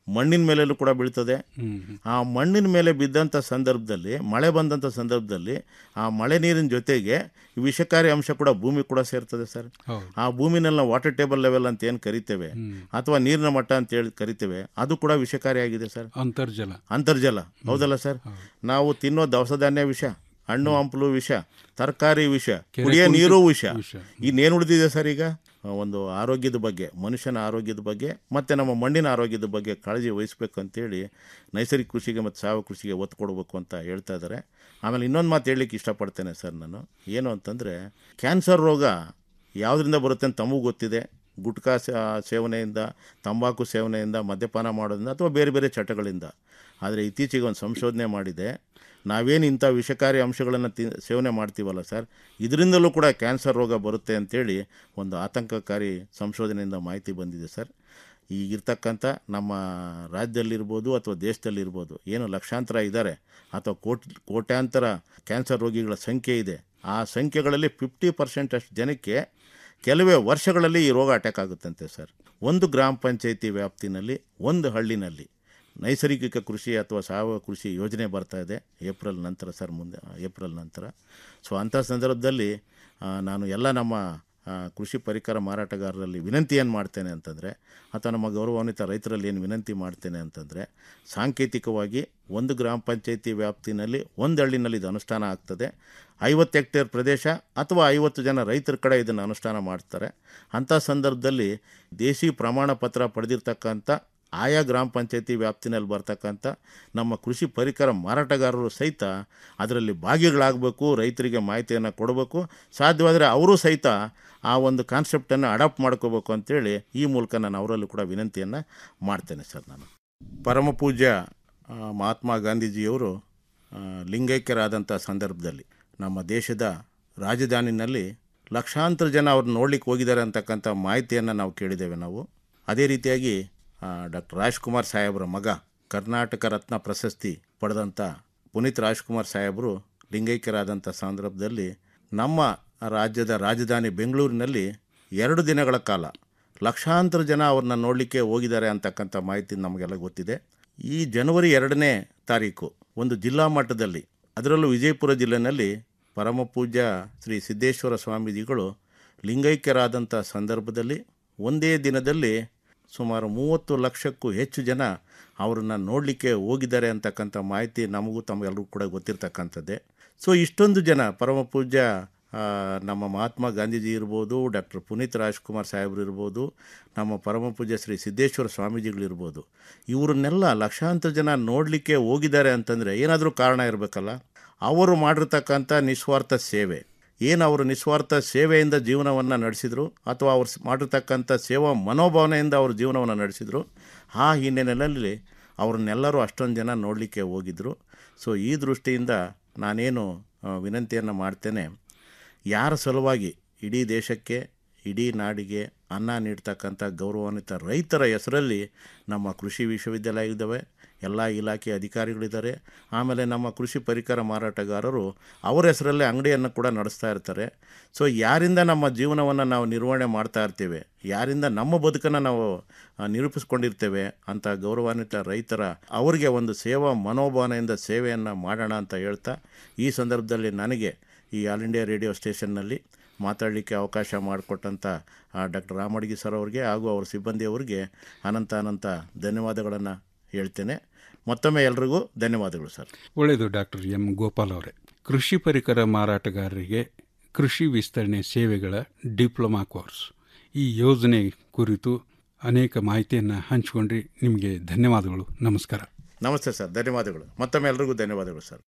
ಮಣ್ಣಿನ ಮೇಲೆಲ್ಲೂ ಕೂಡ ಬೀಳ್ತದೆ ಆ ಮಣ್ಣಿನ ಮೇಲೆ ಬಿದ್ದಂಥ ಸಂದರ್ಭದಲ್ಲಿ ಮಳೆ ಬಂದಂಥ ಸಂದರ್ಭದಲ್ಲಿ ಆ ಮಳೆ ನೀರಿನ ಜೊತೆಗೆ ಈ ವಿಷಕಾರಿ ಅಂಶ ಕೂಡ ಭೂಮಿ ಕೂಡ ಸೇರ್ತದೆ ಸರ್ ಹೌದು. ಆ ಭೂಮಿನಲ್ಲಿ ನಾವು ವಾಟರ್ ಟೇಬಲ್ ಲೆವೆಲ್ ಅಂತ ಏನು ಕರಿತೇವೆ ಅಥವಾ ನೀರಿನ ಮಟ್ಟ ಅಂತ ಹೇಳಿ ಕರಿತೇವೆ ಅದು ಕೂಡ ವಿಷಕಾರಿಯಾಗಿದೆ ಸರ್ ಅಂತರ್ಜಲ ಅಂತರ್ಜಲ ಹೌದಲ್ಲ ಸರ್ ನಾವು ತಿನ್ನೋ ದವಸ ಧಾನ್ಯ ವಿಷ ಹಣ್ಣು ಹಂಪಲು ವಿಷ ತರಕಾರಿ ವಿಷ ಕೆರೆ ಕುಡಿಯೋ ಕುಂಟೆ ನೀರು ವಿಷ ವಿಷ. ಇನ್ನೇನು ಉಳಿದಿದೆ ಸರ್ ಈಗ ಆ, ಒಂದು ಆರೋಗ್ಯದ ಬಗ್ಗೆ ಮನುಷ್ಯನ ಆರೋಗ್ಯದ ಬಗ್ಗೆ ಮತ್ತು ನಮ್ಮ ಮಣ್ಣಿನ ಆರೋಗ್ಯದ ಬಗ್ಗೆ ಕಾಳಜಿ ವಹಿಸ್ಬೇಕು ಅಂತೇಳಿ ನೈಸರ್ಗಿಕ ಕೃಷಿಗೆ ಮತ್ತು ಸಾವಯವ ಕೃಷಿಗೆ ಒತ್ತು ಕೊಡಬೇಕು ಅಂತ ಹೇಳ್ತಾ ಇದ್ದಾರೆ ಆಮೇಲೆ ಇನ್ನೊಂದು ಮಾತು ಹೇಳಲಿಕ್ಕೆ ಇಷ್ಟಪಡ್ತೇನೆ ಸರ್ ನಾನು ಏನು ಅಂತಂದರೆ ಕ್ಯಾನ್ಸರ್ ರೋಗ ಯಾವುದರಿಂದ ಬರುತ್ತೆ ಅಂತ ತಮಗೂ ಗೊತ್ತಿದೆ ಗುಟ್ಕಾ ಸೇ- ಸೇವನೆಯಿಂದ ತಂಬಾಕು ಸೇವನೆಯಿಂದ ಮದ್ಯಪಾನ ಮಾಡೋದ್ರಿಂದ ಅಥವಾ ಬೇರೆ ಬೇರೆ ಚಟಗಳಿಂದ ಆದರೆ ಇತ್ತೀಚೆಗೆ ಒಂದು ಸಂಶೋಧನೆ ಮಾಡಿದೆ ನಾವೇನು ಇಂಥ ವಿಷಕಾರಿ ಅಂಶಗಳನ್ನು ತಿ ಸೇವನೆ ಮಾಡ್ತೀವಲ್ಲ ಸರ್ ಇದರಿಂದಲೂ ಕೂಡ ಕ್ಯಾನ್ಸರ್ ರೋಗ ಬರುತ್ತೆ ಅಂತೇಳಿ ಒಂದು ಆತಂಕಕಾರಿ ಸಂಶೋಧನೆಯಿಂದ ಮಾಹಿತಿ ಬಂದಿದೆ ಸರ್ ಈಗಿರ್ತಕ್ಕಂಥ ನಮ್ಮ ರಾಜ್ಯದಲ್ಲಿರ್ಬೋದು ಅಥವಾ ದೇಶದಲ್ಲಿರ್ಬೋದು ಏನು ಲಕ್ಷಾಂತರ ಇದ್ದಾರೆ ಅಥವಾ ಕೋಟಿ ಕೋಟ್ಯಾಂತರ ಕ್ಯಾನ್ಸರ್ ರೋಗಿಗಳ ಸಂಖ್ಯೆ ಇದೆ ಆ ಸಂಖ್ಯೆಗಳಲ್ಲಿ ಫಿಫ್ಟಿ ಪರ್ಸೆಂಟ್ ಅಷ್ಟು ಜನಕ್ಕೆ ಕೆಲವೇ ವರ್ಷಗಳಲ್ಲಿ ಈ ರೋಗ ಅಟ್ಯಾಕ್ ಆಗುತ್ತಂತೆ ಸರ್ ಒಂದು ಗ್ರಾಮ ಪಂಚಾಯಿತಿ ವ್ಯಾಪ್ತಿನಲ್ಲಿ ಒಂದು ಹಳ್ಳಿನಲ್ಲಿ ನೈಸರ್ಗಿಕ ಕೃಷಿ ಅಥವಾ ಸಾವಯವ ಕೃಷಿ ಯೋಜನೆ ಬರ್ತಾ ಇದೆ ಏಪ್ರಿಲ್ ನಂತರ ಸರ್ ಮುಂದೆ ಏಪ್ರಿಲ್ ನಂತರ ಸೊ ಅಂಥ ಸಂದರ್ಭದಲ್ಲಿ ಆ, ನಾನು ಎಲ್ಲ ನಮ್ಮ ಆ, ಕೃಷಿ ಪರಿಕರ ಮಾರಾಟಗಾರರಲ್ಲಿ ವಿನಂತಿ ಏನು ಮಾಡ್ತೇನೆ ಅಂತಂದರೆ ಅಥವಾ ನಮ್ಮ ಗೌರವಾನ್ವಿತ ರೈತರಲ್ಲಿ ಏನು ವಿನಂತಿ ಮಾಡ್ತೇನೆ ಅಂತಂದರೆ ಸಾಂಕೇತಿಕವಾಗಿ ಒಂದು ಗ್ರಾಮ ಪಂಚಾಯಿತಿ ವ್ಯಾಪ್ತಿನಲ್ಲಿ ಒಂದು ಹಳ್ಳಿನಲ್ಲಿ ಇದು ಅನುಷ್ಠಾನ ಆಗ್ತದೆ ಐವತ್ತು ಹೆಕ್ಟೇರ್ ಪ್ರದೇಶ ಅಥವಾ ಐವತ್ತು ಜನ ರೈತರ ಕಡೆ ಇದನ್ನು ಅನುಷ್ಠಾನ ಮಾಡ್ತಾರೆ ಅಂಥ ಸಂದರ್ಭದಲ್ಲಿ ದೇಸಿ ಪ್ರಮಾಣ ಪತ್ರ ಪಡೆದಿರ್ತಕ್ಕಂಥ ಆಯಾ ಗ್ರಾಮ ಪಂಚಾಯತಿ ವ್ಯಾಪ್ತಿನಲ್ಲಿ ಬರ್ತಕ್ಕಂಥ ನಮ್ಮ ಕೃಷಿ ಪರಿಕರ ಮಾರಾಟಗಾರರು ಸಹಿತ ಅದರಲ್ಲಿ ಭಾಗಿಗಳಾಗಬೇಕು ರೈತರಿಗೆ ಮಾಹಿತಿಯನ್ನು ಕೊಡಬೇಕು ಸಾಧ್ಯವಾದರೆ ಅವರು ಸಹಿತ ಆ ಒಂದು ಕಾನ್ಸೆಪ್ಟನ್ನು ಅಡಾಪ್ಟ್ ಮಾಡ್ಕೋಬೇಕು ಅಂತೇಳಿ ಈ ಮೂಲಕ ನಾನು ಅವರಲ್ಲೂ ಕೂಡ ವಿನಂತಿಯನ್ನು ಮಾಡ್ತೇನೆ ಸರ್ ನಾನು ಪರಮ ಪೂಜ್ಯ ಆ, ಮಹಾತ್ಮ ಗಾಂಧೀಜಿಯವರು ಆ, ಲಿಂಗೈಕ್ಯರಾದಂಥ ಸಂದರ್ಭದಲ್ಲಿ ನಮ್ಮ ದೇಶದ ರಾಜಧಾನಿನಲ್ಲಿ ಲಕ್ಷಾಂತರ ಜನ ಅವ್ರನ್ನ ನೋಡ್ಲಿಕ್ಕೆ ಹೋಗಿದ್ದಾರೆ ಅಂತಕ್ಕಂಥ ಮಾಹಿತಿಯನ್ನು ನಾವು ಕೇಳಿದ್ದೇವೆ ನಾವು ಅದೇ ರೀತಿಯಾಗಿ ಡಾಕ್ಟರ್ ರಾಜ್ಕುಮಾರ್ ಸಾಹೇಬರ ಮಗ ಕರ್ನಾಟಕ ರತ್ನ ಪ್ರಶಸ್ತಿ ಪಡೆದಂಥ ಪುನೀತ್ ರಾಜ್ಕುಮಾರ್ ಸಾಹೇಬರು ಲಿಂಗೈಕ್ಯರಾದಂಥ ಸಂದರ್ಭದಲ್ಲಿ ನಮ್ಮ ರಾಜ್ಯದ ರಾಜಧಾನಿ ಬೆಂಗಳೂರಿನಲ್ಲಿ ಎರಡು ದಿನಗಳ ಕಾಲ ಲಕ್ಷಾಂತರ ಜನ ಅವ್ರನ್ನ ನೋಡಲಿಕ್ಕೆ ಹೋಗಿದ್ದಾರೆ ಅಂತಕ್ಕಂಥ ಮಾಹಿತಿ ನಮಗೆಲ್ಲ ಗೊತ್ತಿದೆ ಈ ಜನವರಿ ಎರಡನೇ ತಾರೀಕು ಒಂದು ಜಿಲ್ಲಾ ಮಟ್ಟದಲ್ಲಿ ಅದರಲ್ಲೂ ವಿಜಯಪುರ ಜಿಲ್ಲೆಯಲ್ಲಿ ಪರಮ ಪೂಜ್ಯ ಶ್ರೀ ಸಿದ್ದೇಶ್ವರ ಸ್ವಾಮೀಜಿಗಳು ಲಿಂಗೈಕ್ಯರಾದಂಥ ಸಂದರ್ಭದಲ್ಲಿ ಒಂದೇ ದಿನದಲ್ಲಿ ಸುಮಾರು ಮೂವತ್ತು ಲಕ್ಷಕ್ಕೂ ಹೆಚ್ಚು ಜನ ಅವರನ್ನು ನೋಡಲಿಕ್ಕೆ ಹೋಗಿದ್ದಾರೆ ಅಂತಕ್ಕಂಥ ಮಾಹಿತಿ ನಮಗೂ ತಮಗೆಲ್ಲರಿಗೂ ಕೂಡ ಗೊತ್ತಿರ್ತಕ್ಕಂಥದ್ದೇ ಸೊ ಇಷ್ಟೊಂದು ಜನ ಪರಮ ಪೂಜ್ಯ ಆ, ನಮ್ಮ ಮಹಾತ್ಮ ಗಾಂಧೀಜಿ ಇರ್ಬೋದು ಡಾಕ್ಟರ್ ಪುನೀತ್ ರಾಜ್ಕುಮಾರ್ ಸಾಹೇಬರು ಇರ್ಬೋದು ನಮ್ಮ ಪರಮ ಪೂಜ್ಯ ಶ್ರೀ ಸಿದ್ದೇಶ್ವರ ಸ್ವಾಮೀಜಿಗಳಿರ್ಬೋದು ಇವರನ್ನೆಲ್ಲ ಲಕ್ಷಾಂತರ ಜನ ನೋಡಲಿಕ್ಕೆ ಹೋಗಿದ್ದಾರೆ ಅಂತಂದರೆ ಏನಾದರೂ ಕಾರಣ ಇರಬೇಕಲ್ಲ ಅವರು ಮಾಡಿರ್ತಕ್ಕಂಥ ನಿಸ್ವಾರ್ಥ ಸೇವೆ ಏನು ಅವರು ನಿಸ್ವಾರ್ಥ ಸೇವೆಯಿಂದ ಜೀವನವನ್ನು ನಡೆಸಿದರು ಅಥವಾ ಅವ್ರು ಸ್- ಮಾಡಿರ್ತಕ್ಕಂಥ ಸೇವಾ ಮನೋಭಾವನೆಯಿಂದ ಅವ್ರ ಜೀವನವನ್ನು ನಡೆಸಿದರು ಆ ಹಿನ್ನೆಲೆಯಲ್ಲಿ ಅವ್ರನ್ನೆಲ್ಲರೂ ಅಷ್ಟೊಂದು ಜನ ನೋಡಲಿಕ್ಕೆ ಹೋಗಿದ್ದರು ಸೊ ಈ ದೃಷ್ಟಿಯಿಂದ ನಾನೇನು ವಿನಂತಿಯನ್ನು ಮಾಡ್ತೇನೆ ಯಾರ ಸಲುವಾಗಿ ಇಡೀ ದೇಶಕ್ಕೆ ಇಡೀ ನಾಡಿಗೆ ಅನ್ನ ನೀಡ್ತಕ್ಕಂಥ ಗೌರವಾನ್ವಿತ ರೈತರ ಹೆಸರಲ್ಲಿ ನಮ್ಮ ಕೃಷಿ ವಿಶ್ವವಿದ್ಯಾಲಯ ಇದ್ದಾವೆ ಎಲ್ಲ ಇಲಾಖೆ ಅಧಿಕಾರಿಗಳಿದ್ದಾರೆ ಆಮೇಲೆ ನಮ್ಮ ಕೃಷಿ ಪರಿಕರ ಮಾರಾಟಗಾರರು ಅವರ ಹೆಸರಲ್ಲೇ ಅಂಗಡಿಯನ್ನು ಕೂಡ ನಡೆಸ್ತಾ ಇರ್ತಾರೆ ಸೊ ಯಾರಿಂದ ನಮ್ಮ ಜೀವನವನ್ನು ನಾವು ನಿರ್ವಹಣೆ ಮಾಡ್ತಾ ಇರ್ತೇವೆ ಯಾರಿಂದ ನಮ್ಮ ಬದುಕನ್ನು ನಾವು ಆ, ನಿರೂಪಿಸ್ಕೊಂಡಿರ್ತೇವೆ ಅಂತ ಗೌರವಾನ್ವಿತ ರೈತರ ಅವರಿಗೆ ಒಂದು ಸೇವಾ ಮನೋಭಾವನೆಯಿಂದ ಸೇವೆಯನ್ನು ಮಾಡೋಣ ಅಂತ ಹೇಳ್ತಾ ಈ ಸಂದರ್ಭದಲ್ಲಿ ನನಗೆ ಈ ಆಲ್ ಇಂಡಿಯಾ ರೇಡಿಯೋ ಸ್ಟೇಷನ್ನಲ್ಲಿ ಮಾತಾಡಲಿಕ್ಕೆ ಅವಕಾಶ ಮಾಡಿಕೊಟ್ಟಂಥ ಡಾಕ್ಟರ್ ರಾಮಡ್ಗಿ ಸರ್ ಅವರಿಗೆ ಹಾಗೂ ಅವರ ಸಿಬ್ಬಂದಿಯವರಿಗೆ ಅನಂತ ಅನಂತ ಧನ್ಯವಾದಗಳನ್ನು ಹೇಳ್ತೇನೆ ಮತ್ತೊಮ್ಮೆ ಎಲ್ರಿಗೂ ಧನ್ಯವಾದಗಳು ಸರ್ ಒಳ್ಳೆಯದು ಡಾಕ್ಟರ್ ಎಂ ಗೋಪಾಲ್ ಅವರೇ ಕೃಷಿ ಪರಿಕರ ಮಾರಾಟಗಾರರಿಗೆ ಕೃಷಿ ವಿಸ್ತರಣೆ ಸೇವೆಗಳ ಡಿಪ್ಲೊಮಾ ಕೋರ್ಸ್ ಈ ಯೋಜನೆ ಕುರಿತು ಅನೇಕ ಮಾಹಿತಿಯನ್ನು ಹಂಚಿಕೊಂಡ್ರಿ ನಿಮಗೆ ಧನ್ಯವಾದಗಳು ನಮಸ್ಕಾರ ನಮಸ್ತೆ ಸರ್ ಧನ್ಯವಾದಗಳು ಮತ್ತೊಮ್ಮೆ ಎಲ್ರಿಗೂ ಧನ್ಯವಾದಗಳು ಸರ್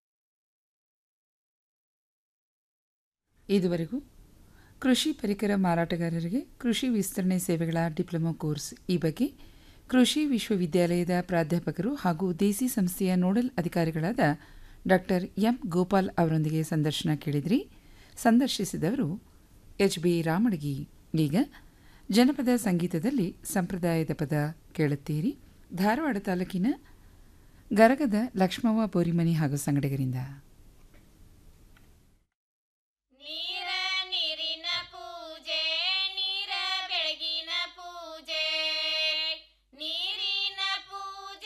ಇದುವರೆಗೂ ಕೃಷಿ ಪರಿಕರ ಮಾರಾಟಗಾರರಿಗೆ ಕೃಷಿ ವಿಸ್ತರಣೆ ಸೇವೆಗಳ ಡಿಪ್ಲೊಮಾ ಕೋರ್ಸ್ ಈ ಬಗ್ಗೆ ಕೃಷಿ ವಿಶ್ವವಿದ್ಯಾಲಯದ ಪ್ರಾಧ್ಯಾಪಕರು ಹಾಗೂ ದೇಸಿ ಸಂಸ್ಥೆಯ ನೋಡಲ್ ಅಧಿಕಾರಿಗಳಾದ ಡಾಕ್ಟರ್ ಎಂ ಗೋಪಾಲ್ ಅವರೊಂದಿಗೆ ಸಂದರ್ಶನ ಕೇಳಿದ್ರಿ ಸಂದರ್ಶಿಸಿದವರು ಎಚ್ ಬಿ ರಾಮಡಗಿ ಈಗ ಜನಪದ ಸಂಗೀತದಲ್ಲಿ ಸಂಪ್ರದಾಯದ ಪದ ಕೇಳುತ್ತೀರಿ ಧಾರವಾಡ ತಾಲೂಕಿನ ಗರಗದ ಲಕ್ಷ್ಮವ್ವ ಬೋರಿಮನಿ ಹಾಗೂ ಸಂಗಡಿಗರಿಂದ ನೀರ ನೀರಿನ ಪೂಜೆ ನೀರ ಬೆಳಗಿನ ಪೂಜೆ ನೀರಿನ ಪೂಜೆ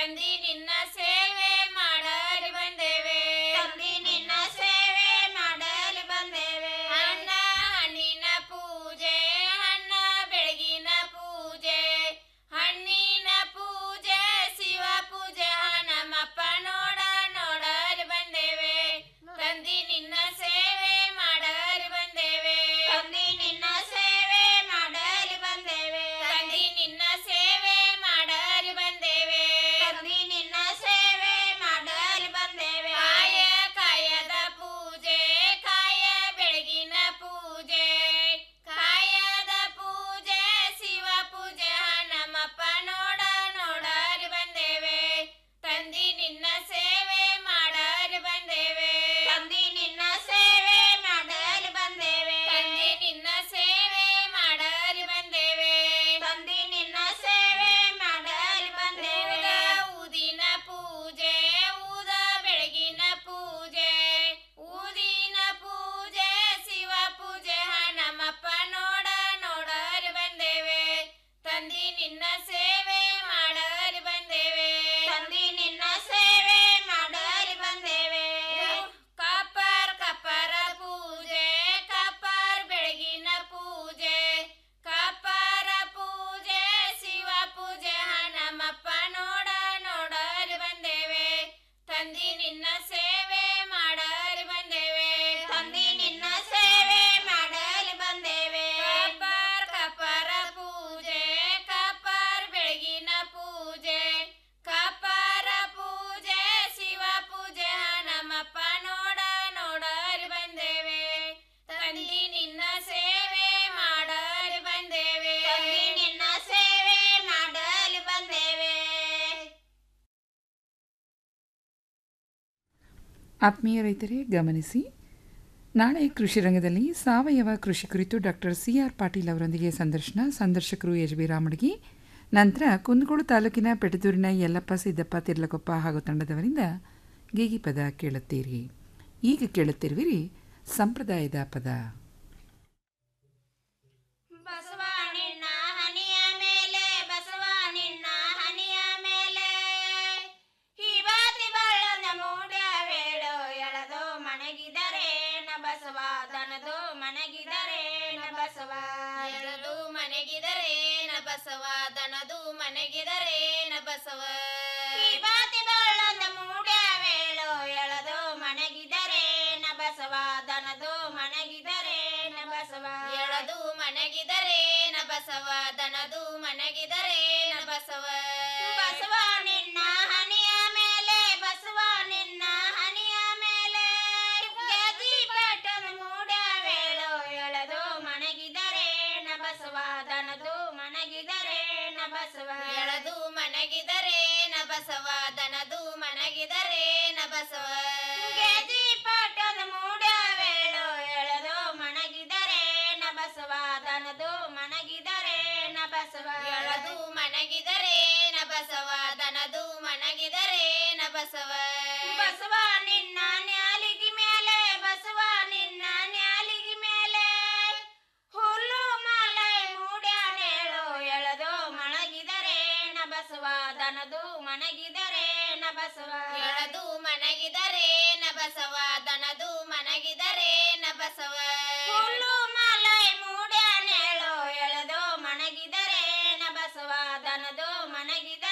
ತಂದಿ ನಿನ್ನ ಸೇವೆ ಮಾಡಲು ಬಂದೇವೆ ತಂದಿ ನಿನ್ನ ಸೇವೆ ಮಾಡಲು ಬಂದೇವೆ ಅನ್ನ ಹಣ್ಣಿನ ಪೂಜೆ ಹಣ್ಣ ಬೆಳಗಿನ ಪೂಜೆ ಹಣ್ಣಿನ ಪೂಜೆ ಶಿವ ಪೂಜೆ ನಮ್ಮಪ್ಪ ನೋಡ ನೋಡಲು ಬಂದೇವೆ ತಂದಿ ನಿನ್ನ ಸೇವೆ ಮಾಡಲು ಬಂದೇವೆ ತಂದಿ ನಿನ್ನ ಸೇವೆ ಮಾಡಲು ಬಂದೇವೆ ತಂದಿ ನಿನ್ನ ಸೇವೆ ಮಾಡಲು ಬಂದೇವೆ ತಂದಿ ನಿನ್ನ ಸೇವೆ ಮಾಡಲು ಬಂದೇವೆ ಕಾಯ ಕಾಯದ ಪೂಜೆ ಕಾಯ ಬೆಳಗಿನ ಪೂಜೆ ಕಾಯದ ಪೂಜೆ ಶಿವ ಪೂಜೆ ನಮ್ಮಪ್ಪ ನೋಡ ನೋಡಲು ಬಂದೇವೆ ತಂದಿ ನಿನ್ನ ಸೇವೆ ಮಾಡಲು ಬಂದೇವೆ ತಂದಿ ನಿನ್ನ ಸೇವೆ ಮಾಡಲು ಬಂದೇವೆ ತಂದಿ ನಿನ್ನ ಸೇವೆ ಮಾಡಲು ಬಂದೇವೆ ತಂದಿ ನಿನ್ನ ಸೇವೆ ಮಾಡಲು ಬಂದೇವೆ ಊದಿನ ಪೂಜೆ ಊದ ಬೆಳಗಿನ ಪೂಜೆ ಊದಿನ ಪೂಜೆ ಶಿವ ಪೂಜೆ ನಮ್ಮಪ್ಪ ನೋಡ ನೋಡಲು ಬಂದೇವೆ ತಂದಿ ನಿನ್ನ ಸೇವೆ ಮಾಡಲು ಬಂದೇವೆ ತಂದಿ ನಿನ್ನ ಸೇವೆ ಮಾಡಲು ಬಂದೇವೆ ಕಪ್ಪರ್ ಕಪ್ಪರ ಪೂಜೆ ಕಪ್ಪರ್ ಬೆಳಗಿನ ಪೂಜೆ ಕಪ್ಪರ ಪೂಜೆ ಶಿವ ಪೂಜೆ ನಮ್ಮಪ್ಪ ನೋಡ ನೋಡಲು ಬಂದೇವೆ ತಂದಿ ನಿನ್ನ ಸೇವೆ ಮಾಡಲು ಬಂದೇವೆ ತಂದಿ ನಿನ್ನ ಸೇವೆ ಮಾಡಲು ಬಂದೇವೆ ಕಪ್ಪರ್ ಕಪ್ಪರ ಪೂಜೆ ಕಪ್ಪರ್ ಬೆಳಗಿನ ಪೂಜೆ ಕಪ್ಪರ ಪೂಜೆ ಶಿವ ಪೂಜೆ ನಮ್ಮಪ್ಪ ನೋಡ ನೋಡಲು ಬಂದೇವೆ ತಂದಿ ನಿನ್ನ ಸೇವೆ ಮಾಡಲು ಬಂದೇವೆ ತಂದಿ ನಿನ್ನ ಸೇವೆ ಮಾಡಲು ಬಂದೇವೆ ಆತ್ಮೀಯ ರೈತರೇ ಗಮನಿಸಿ ನಾಳೆ ಕೃಷಿ ರಂಗದಲ್ಲಿ ಸಾವಯವ ಕೃಷಿ ಕುರಿತು ಡಾಕ್ಟರ್ ಸಿ ಆರ್ ಪಾಟೀಲ್ ಅವರೊಂದಿಗೆ ಸಂದರ್ಶನ ಸಂದರ್ಶಕರು ಎಚ್ ಬಿ ರಾಮಡ್ಗಿ ನಂತರ ಕುಂದಗೋಳು ತಾಲೂಕಿನ ಪೆಟದೂರಿನ ಯಲ್ಲಪ್ಪ ಸಿದ್ದಪ್ಪ ತಿರ್ಲಕೊಪ್ಪ ಹಾಗೂ ತಂಡದವರಿಂದ ಗೀಗಿ ಪದ ಕೇಳುತ್ತೀರಿ ಈಗ ಕೇಳುತ್ತಿರುವಿರಿ ಸಂಪ್ರದಾಯದ ಪದ ಬಸವ ನಿನ್ನ ಹನಿಯ ಮೇಲೆ ಬಸವ ನಿನ್ನ ಹನಿಯ ಮೇಲೆ ಹಿವಾತಿ ಬಳ್ಳದ ಮೂಡ್ಯ ವೇಳು ಎಳದು ಮಣಗಿದರೆ ನ ಬಸವ ದನದು ಮಣಗಿದರೆ ನ ಬಸವ ಎಳದು ಮಣಗಿದರೆ ನ ಬಸವ ದನದು ಮಣಗಿದರೆ ನ ಬಸವ ಹಿವಾತಿ ಬಳ್ಳದ ಮೂಡ್ಯ ವೇಳು ಎಳದು ಮಣಗಿದರೆ ನ ಬಸವ ದನದು ಮಣಗಿದರೆ ನ ಬಸವ ಎಳದು ಮಣಗಿದರೆ ನ ಬಸವ ದನದು ಮಣಗಿದರೆ ನ ಬಸವ ಬಸವ ನಿನ್ನ ಹನಿಯ ಮೇಲೆ ಬಸವ ನಿನ್ನ ಹನಿಯ ಮೇಲೆ ಗದಿ ಪಟ್ಟದ ಮೂಡ ವೇಳು ಎಳದು ಮಣಗಿದರೆ ನ ಬಸವ ದನದು ಮಣಗಿದರೆ ನ ಬಸವ ಎಳದು ಮಣಗಿದರೆ ನ ಬಸವ ದನದು ಮಣಗಿದರೆ ನ ಬಸವ ಗದಿ ಪಟ್ಟದ ಮೂಡ ವೇಳು ಎಳದು ಮಣಗಿದರೆ ನ ಬಸವ ದನದು ಮಣಗಿದರೆ ನ ಬಸವ ಎಳದು ಮಣಗಿದರೆ ನ ಬಸವ ದನದು ಮಣಗಿದರೆ ನ ಬಸವ ಬಸವ ನಿನ್ನ ನ್ಯಾಲಿಗಿ ಮೇಲೆ ಬಸವ ನಿನ್ನ ನ್ಯಾಲಿಗಿ ಮೇಲೆ ಹುಲ್ಲು ಮಲೈ ಮೂಡ್ಯಾನೇಳು ಎಳದು ಮಣಗಿದರೆ ನ ಬಸವ ದನದು ಮಣಗಿದರೆ ನ ಬಸವ ಎಳದು ಮಣಗಿದರೆ ನ ಬಸವ ದನದು ಮಣಗಿದರೆ ನ ಬಸವ